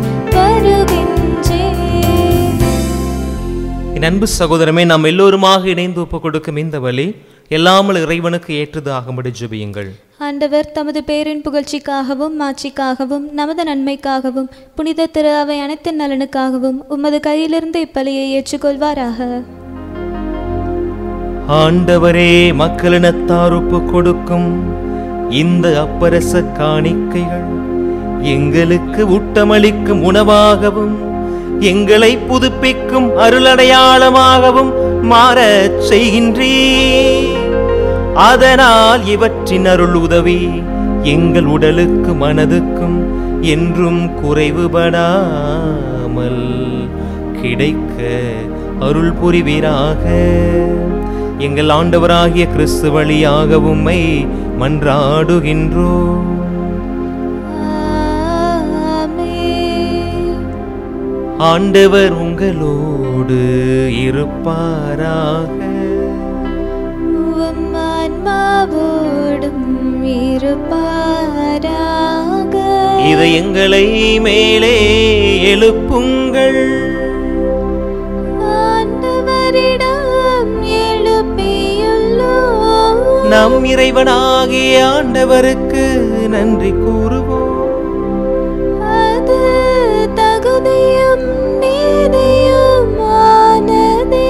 வருகின்றேன் என் அன்பு சகோதரமே நாம் எல்லோருமாக இணைந்து ஒப்பு கொடுக்கும் இந்த வழி எல்லாமல் இறைவனுக்கு ஏற்றது ஆகும்படி ஜெபியுங்கள் ஆண்டவர் தமது பேரின் புகழ்ச்சிக்காகவும் மாட்சிக்காகவும் நமது நன்மைக்காகவும் புனித திரு அவை அனைத்து நலனுக்காகவும் உமது கையிலிருந்து இப்பலியை ஏற்றுக்கொள்வாராக ஆண்டவரே மக்களினத்தார் ஒப்பு கொடுக்கும் இந்த அப்பரச காணிக்கைகள் எங்களுக்கு ஊட்டமளிக்கும் உணவாகவும் எங்களை புதுப்பிக்கும் அருளடையாளமாகவும் மாறச் செய்கின்றீ அதனால் இவற்றின் அருள் உதவி எங்கள் உடலுக்கு மனதுக்கும் என்றும் குறைவுபடாமல் கிடைக்க அருள் புரிவீராக எங்கள் ஆண்டவராகிய கிறிஸ்து வழியாக உம்மை மன்றாடுகின்றோம் ஆமென். ஆண்டவர் உங்களோடு இருப்பாராக உம் ஆன்மாவோடும் இருப்பாராக இது எங்களை மேலே எழுப்புங்கள் ஆண்டவரிடம் எழுப்பியுள்ளோம் நம் இறைவனாகிய ஆண்டவருக்கு நன்றி கூறுவோம் அது தகுதியும் நீதியுமானதே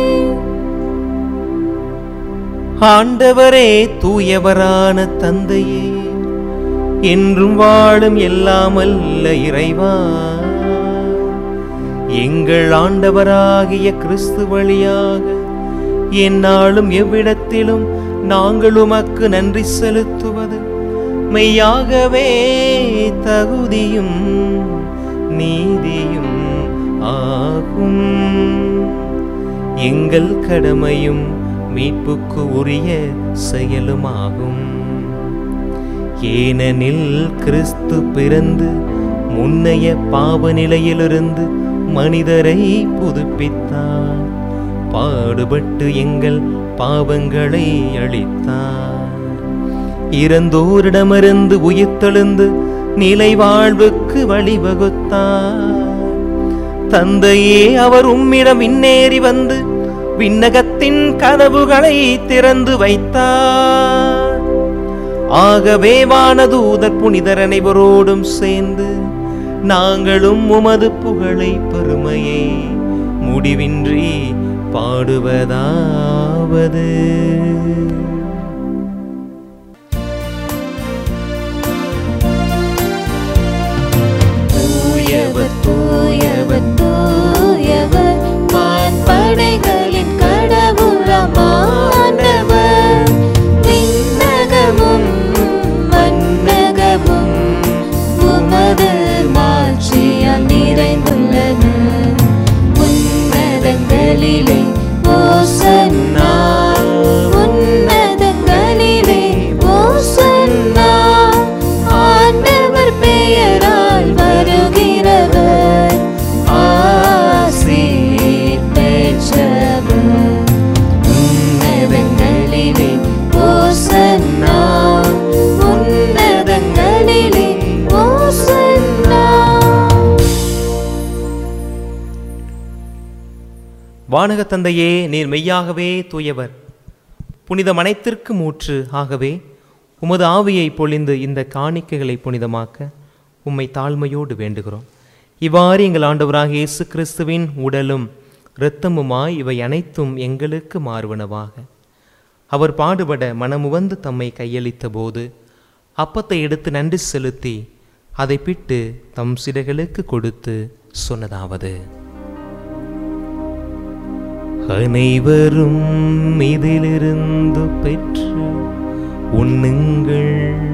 ஆண்டவரே தூயவரான தந்தையே என்றும் வாழும் எல்லாமல்ல இறைவா எங்கள் ஆண்டவராகிய கிறிஸ்து வழியாக எந்நாளும் எவ்விடத்திலும் நாங்கள் உமக்கு நன்றி செலுத்துவது மெய்யாகவே தகுதியும் நீதியும் ஆகும் எங்கள் கடமையும் மீட்புக்கு உரிய செயலுமாகும் ஏனெனில் கிறிஸ்து பிறந்து முன்னைய பாவ நிலையிலிருந்து மனிதரை புதுப்பித்தார் பாடுபட்டு எங்கள் பாவங்களை அழித்தார் இறந்தோரிடமிருந்து உயிர்த்தெழுந்து நிலை வாழ்வுக்கு வழிவகுத்தார் தந்தையே அவர் உம்மிடம் விண்ணேறி வந்து விண்ணகத்தின் கதவுகளை திறந்து வைத்தார் ஆகவே வானதூதர் புனிதர் அனைவரோடும் சேர்ந்து நாங்களும் உமது புகழை பெருமையை முடிவின்றி பாடுவதாவது தூயவர் தூயவர் தூயவர் வான்படைகளின் கடவுளமானவர் விண்ணகமும் மண்ணகமும் உமது மாட்சியால் நிறைந்துள்ளன உன்னதங்களிலே ஓசன்னா உன்னதங்களிலே ஓசன்னா ஆண்டவர் பெயரால் வருகிறவர் ஆசீர் பெற்றவர் உன்னதங்களிலே ஓசன்னா உன்னதங்களிலே ஓசன்னா வானக தந்தையே நீர் மெய்யாகவே தூயவர் புனித மனைத்திற்கு மூற்று ஆகவே உமது ஆவியை பொழிந்து இந்த காணிக்கைகளை புனிதமாக்க உம்மை தாழ்மையோடு வேண்டுகிறோம் இவ்வாறு எங்கள் ஆண்டவராக இயேசு கிறிஸ்துவின் உடலும் இரத்தமுமாய் இவை அனைத்தும் எங்களுக்கு மாறுவனவாக அவர் பாடுபட மனமுவந்து தம்மை கையளித்த போது அப்பத்தை எடுத்து நன்றி செலுத்தி அதை பிட்டு தம் சிடைகளுக்கு கொடுத்து சொன்னதாவது அனைவரும் இதிலிருந்து பெற்று உண்ணுங்கள்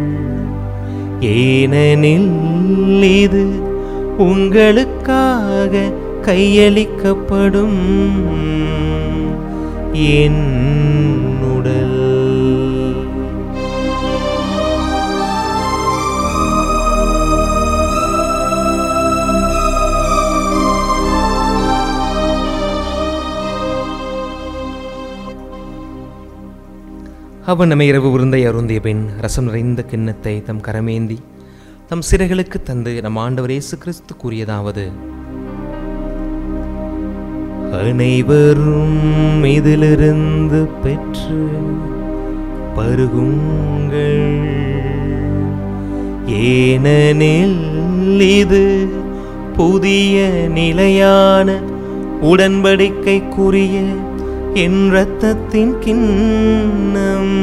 ஏனெனில் இது உங்களுக்காக கையளிக்கப்படும் என் உடல் அவன் நம்மை இரவு விருந்தை அருந்திய பின் ரசம் நிறைந்த கிண்ணத்தை தம் கரமேந்தி தம் சிறைகளுக்கு தந்து நம் ஆண்டவர் இயேசு கிறிஸ்து கூறியதாவது அனைவரும் இதிலிருந்து பெற்று பருகுங்கள் ஏனெனில் இது புதிய நிலையான உடன்படிக்கைக்குரிய என் இரத்தத்தின் கிண்ணம்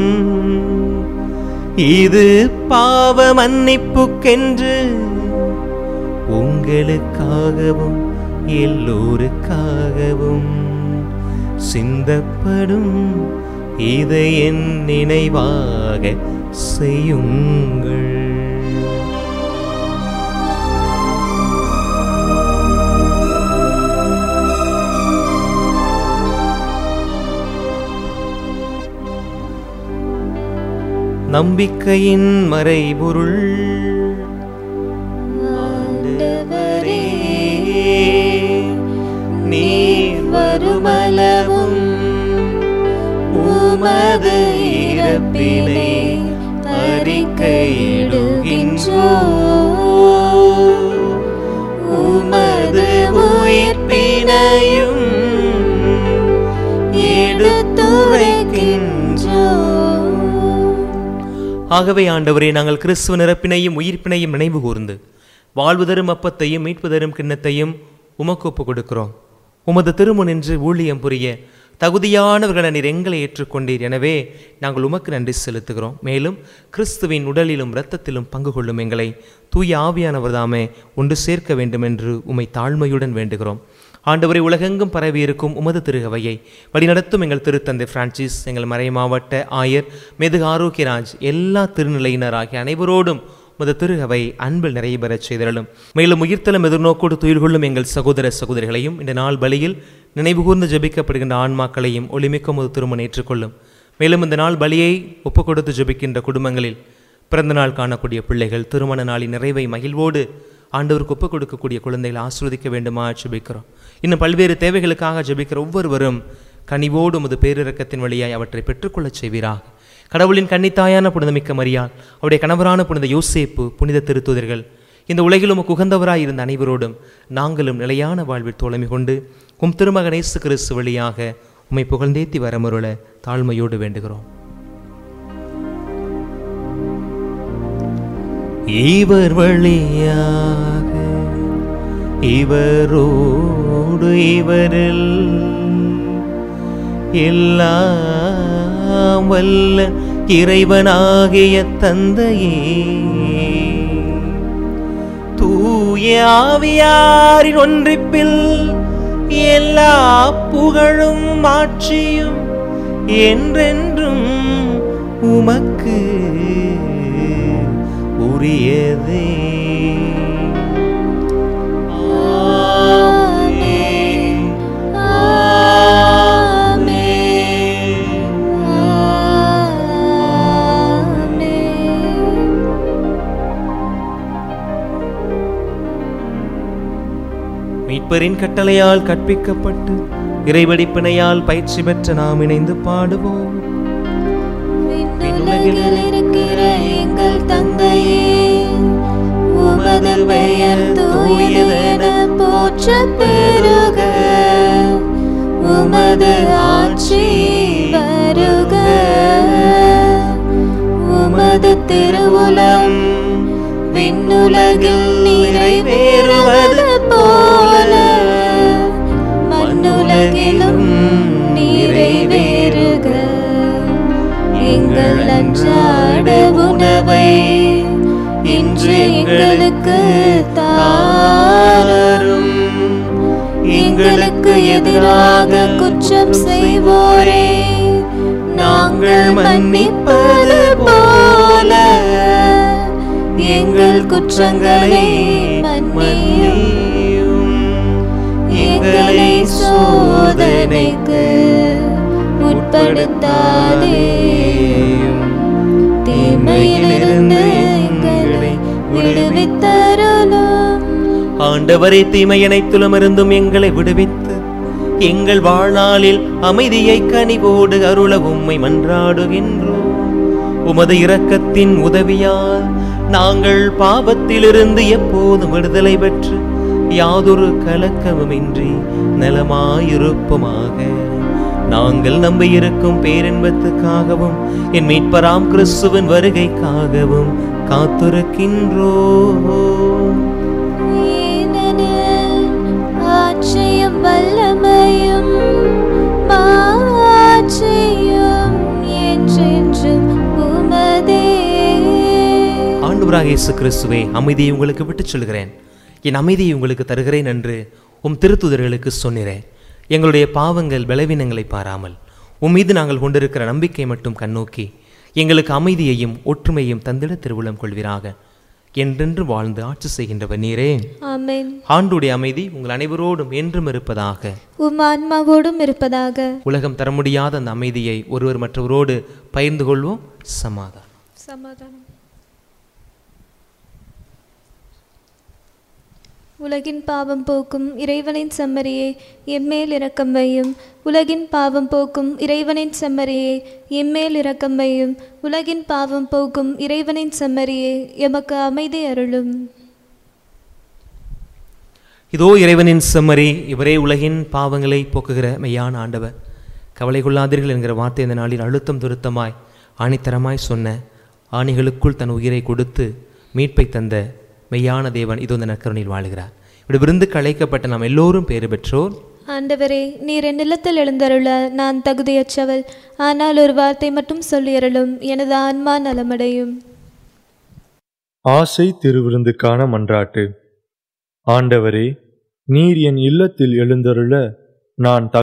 இது பாவ மன்னிப்புக்கென்று உங்களுக்காகவும் எல்லோருக்காகவும் சிந்தப்படும் இதை என் நினைவாக செய்யுங்கள் நம்பிக்கையின் மறைபொருள் ஆண்டவரே நீர் வருமளவும் உமது இறப்பினை அறிக்கையிடுகின்றோ உமது உயிர்ப்பினையும் எடுத்துரைக்கின்றோ ஆகவே ஆண்டவரே நாங்கள் கிறிஸ்துவ நிரப்பினையும் உயிர்ப்பினையும் நினைவு கூர்ந்து வாழ்வு தரும் அப்பத்தையும் மீட்பு தரும் கிண்ணத்தையும் உமக்கு ஒப்புக் கொடுக்கிறோம் உமது திருமுனின்று ஊழியம் புரிய தகுதியானவர்களை நீர் எங்களை ஏற்றுக்கொண்டீர் எனவே நாங்கள் உமக்கு நன்றி செலுத்துகிறோம் மேலும் கிறிஸ்துவின் உடலிலும் இரத்தத்திலும் பங்கு கொள்ளும் எங்களை தூய ஆவியானவர் தாமே ஒன்று சேர்க்க வேண்டும் என்று உம்மை தாழ்மையுடன் வேண்டுகிறோம் ஆண்டவரை உலகெங்கும் பரவி இருக்கும் உமது திருகவையை வழிநடத்தும் எங்கள் திருத்தந்தை பிரான்சிஸ் எங்கள் மறை மாவட்ட ஆயர் மெதுகு ஆரோக்கியராஜ் எல்லா திருநிலையினராகிய அனைவரோடும் உமது திருகவை அன்பில் நிறைய பெறச் செய்திடலும் மேலும் உயிர்த்தலம் எதிர்நோக்கோடு துயில் கொள்ளும் எங்கள் சகோதர சகோதரிகளையும் இந்த நாள் பலியில் நினைவுகூர்ந்து ஜெபிக்கப்படுகின்ற ஆன்மாக்களையும் ஒளிமிக்க உமது திருமணம் ஏற்றுக்கொள்ளும் மேலும் இந்த நாள் பலியை ஒப்புக் கொடுத்து ஜெபிக்கின்ற குடும்பங்களில் பிறந்த நாள் காணக்கூடிய பிள்ளைகள் திருமண நாளின் நிறைவை மகிழ்வோடு ஆண்டவருக்கு ஒப்புக் கொடுக்கக்கூடிய குழந்தைகளை ஆஸ்வதிக்க வேண்டுமா ஜெபிக்கிறோம் இன்னும் பல்வேறு தேவைகளுக்காக ஜெபிக்கிற ஒவ்வொருவரும் கனிவோடு உமது பேரிரக்கத்தின் வழியாய் அவற்றை பெற்றுக்கொள்ளச் செய்வீராக கடவுளின் கன்னித்தாயான புனிதமிக்க மரியாள் அவருடைய கணவரான புனித யோசேப்பு புனித திருத்துதர்கள் இந்த உலகில் உமக்கு உகந்தவராய் இருந்த அனைவரோடும் நாங்களும் நிலையான வாழ்வில் தோழமை கொண்டு உம் திருமகன் இயேசு கிறிஸ்து வழியாக உம்மை புகழ்ந்தேத்தி வரமருள தாழ்மையோடு வேண்டுகிறோம் இவர் வழியாக இவரோடு இவரில் எல்லாம் வல்ல இறைவனாகிய தந்தையே தூய ஆவியாரின் ஒன்றிப்பில் எல்லா புகழும் ஆட்சியும் என்றென்றும் உமக்கு உரியதே ஆமென். ஆமென். மீட்பரின் கட்டளையால் கற்பிக்கப்பட்டு இறைவடிப்பினையால் பயிற்சி பெற்ற நாம் இணைந்து பாடுவோம் விண்ணுலகில் இருக்கிற எங்கள் தந்தையே உமது பெயர் தூயது என போற்ற பெருக உமது ஆட்சி வருக உமது திருவுலம் விண்ணுலகில் நிறைவேறுவது போல மண்ணுலகிலும் நிறைவேறுக எங்கள் அன்றாட உணவை இன்று எங்களுக்கு தாரும் எங்களுக்கு எதிராக குற்றம் செய்வோரே நாங்கள் மன்னிப்பது போல எங்கள் குற்றங்களை மன்னியும் எங்களை சோதனைக்கு உட்படுத்தாதேயும் தீமையிலிருந்து எங்களை விடுவித்தருளும் ஆண்டவரே தீமை அனைத்திலும் இருந்தும் எங்களை விடுவித்து எங்கள் வாழ்நாளில் அமைதியை கனிவோடு அருள உம்மை மன்றாடுகின்றோம் உமது இரக்கத்தின் உதவியால் நாங்கள் பாவத்திலிருந்து எப்போதும் விடுதலை பெற்று யாதொரு கலக்கமுமின்றி நலமாயிருப்போமாக நாங்கள் நம்பியிருக்கும் பேரின்பத்துக்காகவும் என் மீட்பராம் கிறிஸ்துவின் வருகைக்காகவும் காத்திருக்கின்றோம் ஏனெனில் ஆட்சியும் வல்லமையும் மாட்சியும் என்றென்றும் உமதே ஆண்டவராக இயேசு கிறிஸ்துவே அமைதியை உங்களுக்கு விட்டுச் சொல்கிறேன் என் அமைதியை உங்களுக்கு தருகிறேன் என்று உம் திருத்துதர்களுக்கு சொன்னிறேன் எங்களுடைய பாவங்கள் பலவீனங்களை பாராமல் உம் மீது நாங்கள் கொண்டிருக்கிற நம்பிக்கை மட்டும் கண்ணோக்கி எங்களுக்கு அமைதியையும் ஒற்றுமையையும் தந்திட திருவுளம் கொள்வீராக என்றென்று வாழ்ந்து ஆட்சி செய்கின்றவர் நீரே ஆமென் ஆண்டுடைய அமைதி உங்கள் அனைவரோடும் என்றும் இருப்பதாக உம் ஆன்மாவோடும் இருப்பதாக உலகம் தர முடியாத அந்த அமைதியை ஒருவர் மற்றவரோடு பகிர்ந்து கொள்வோம் சமாதானம் சமாதானம் உலகின் பாவம் போக்கும் இறைவனின் செம்மறியே எம்மேல் இரக்கம் வையும் உலகின் பாவம் போக்கும் இறைவனின் செம்மறியே எம்மேல் இரக்கம் வையும் உலகின் பாவம் போக்கும் இறைவனின் செம்மறியே எமக்கு அமைதி அருளும் இதோ இறைவனின் செம்மறி இவரே உலகின் பாவங்களை போக்குகிற மெய்யான ஆண்டவர் கவலை கொள்ளாதீர்கள் என்கிற வார்த்தை இந்த நாளில் அழுத்தம் திருத்தமாய் ஆணித்தரமாய் சொன்ன ஆணிகளுக்குள் தன் உயிரை கொடுத்து மீட்பை தந்த மெய்யான தேவன் இதோ இந்த நற்கருணையில் வாழுகிறார் இப்படி விருந்துக்கு அழைக்கப்பட்ட நாம் எல்லோரும் பேறு பெற்றோர் ஆண்டவரே நீர் என் நிலத்தில் எழுந்தருள நான் தகுதியற்றவள் ஆனால் ஒரு வார்த்தை மட்டும் சொல்லியருளும் எனது ஆன்மா நலமடையும் ஆசை திருவிருந்துக்கான மன்றாட்டு ஆண்டவரே நீர் என் இல்லத்தில் எழுந்தருள நான்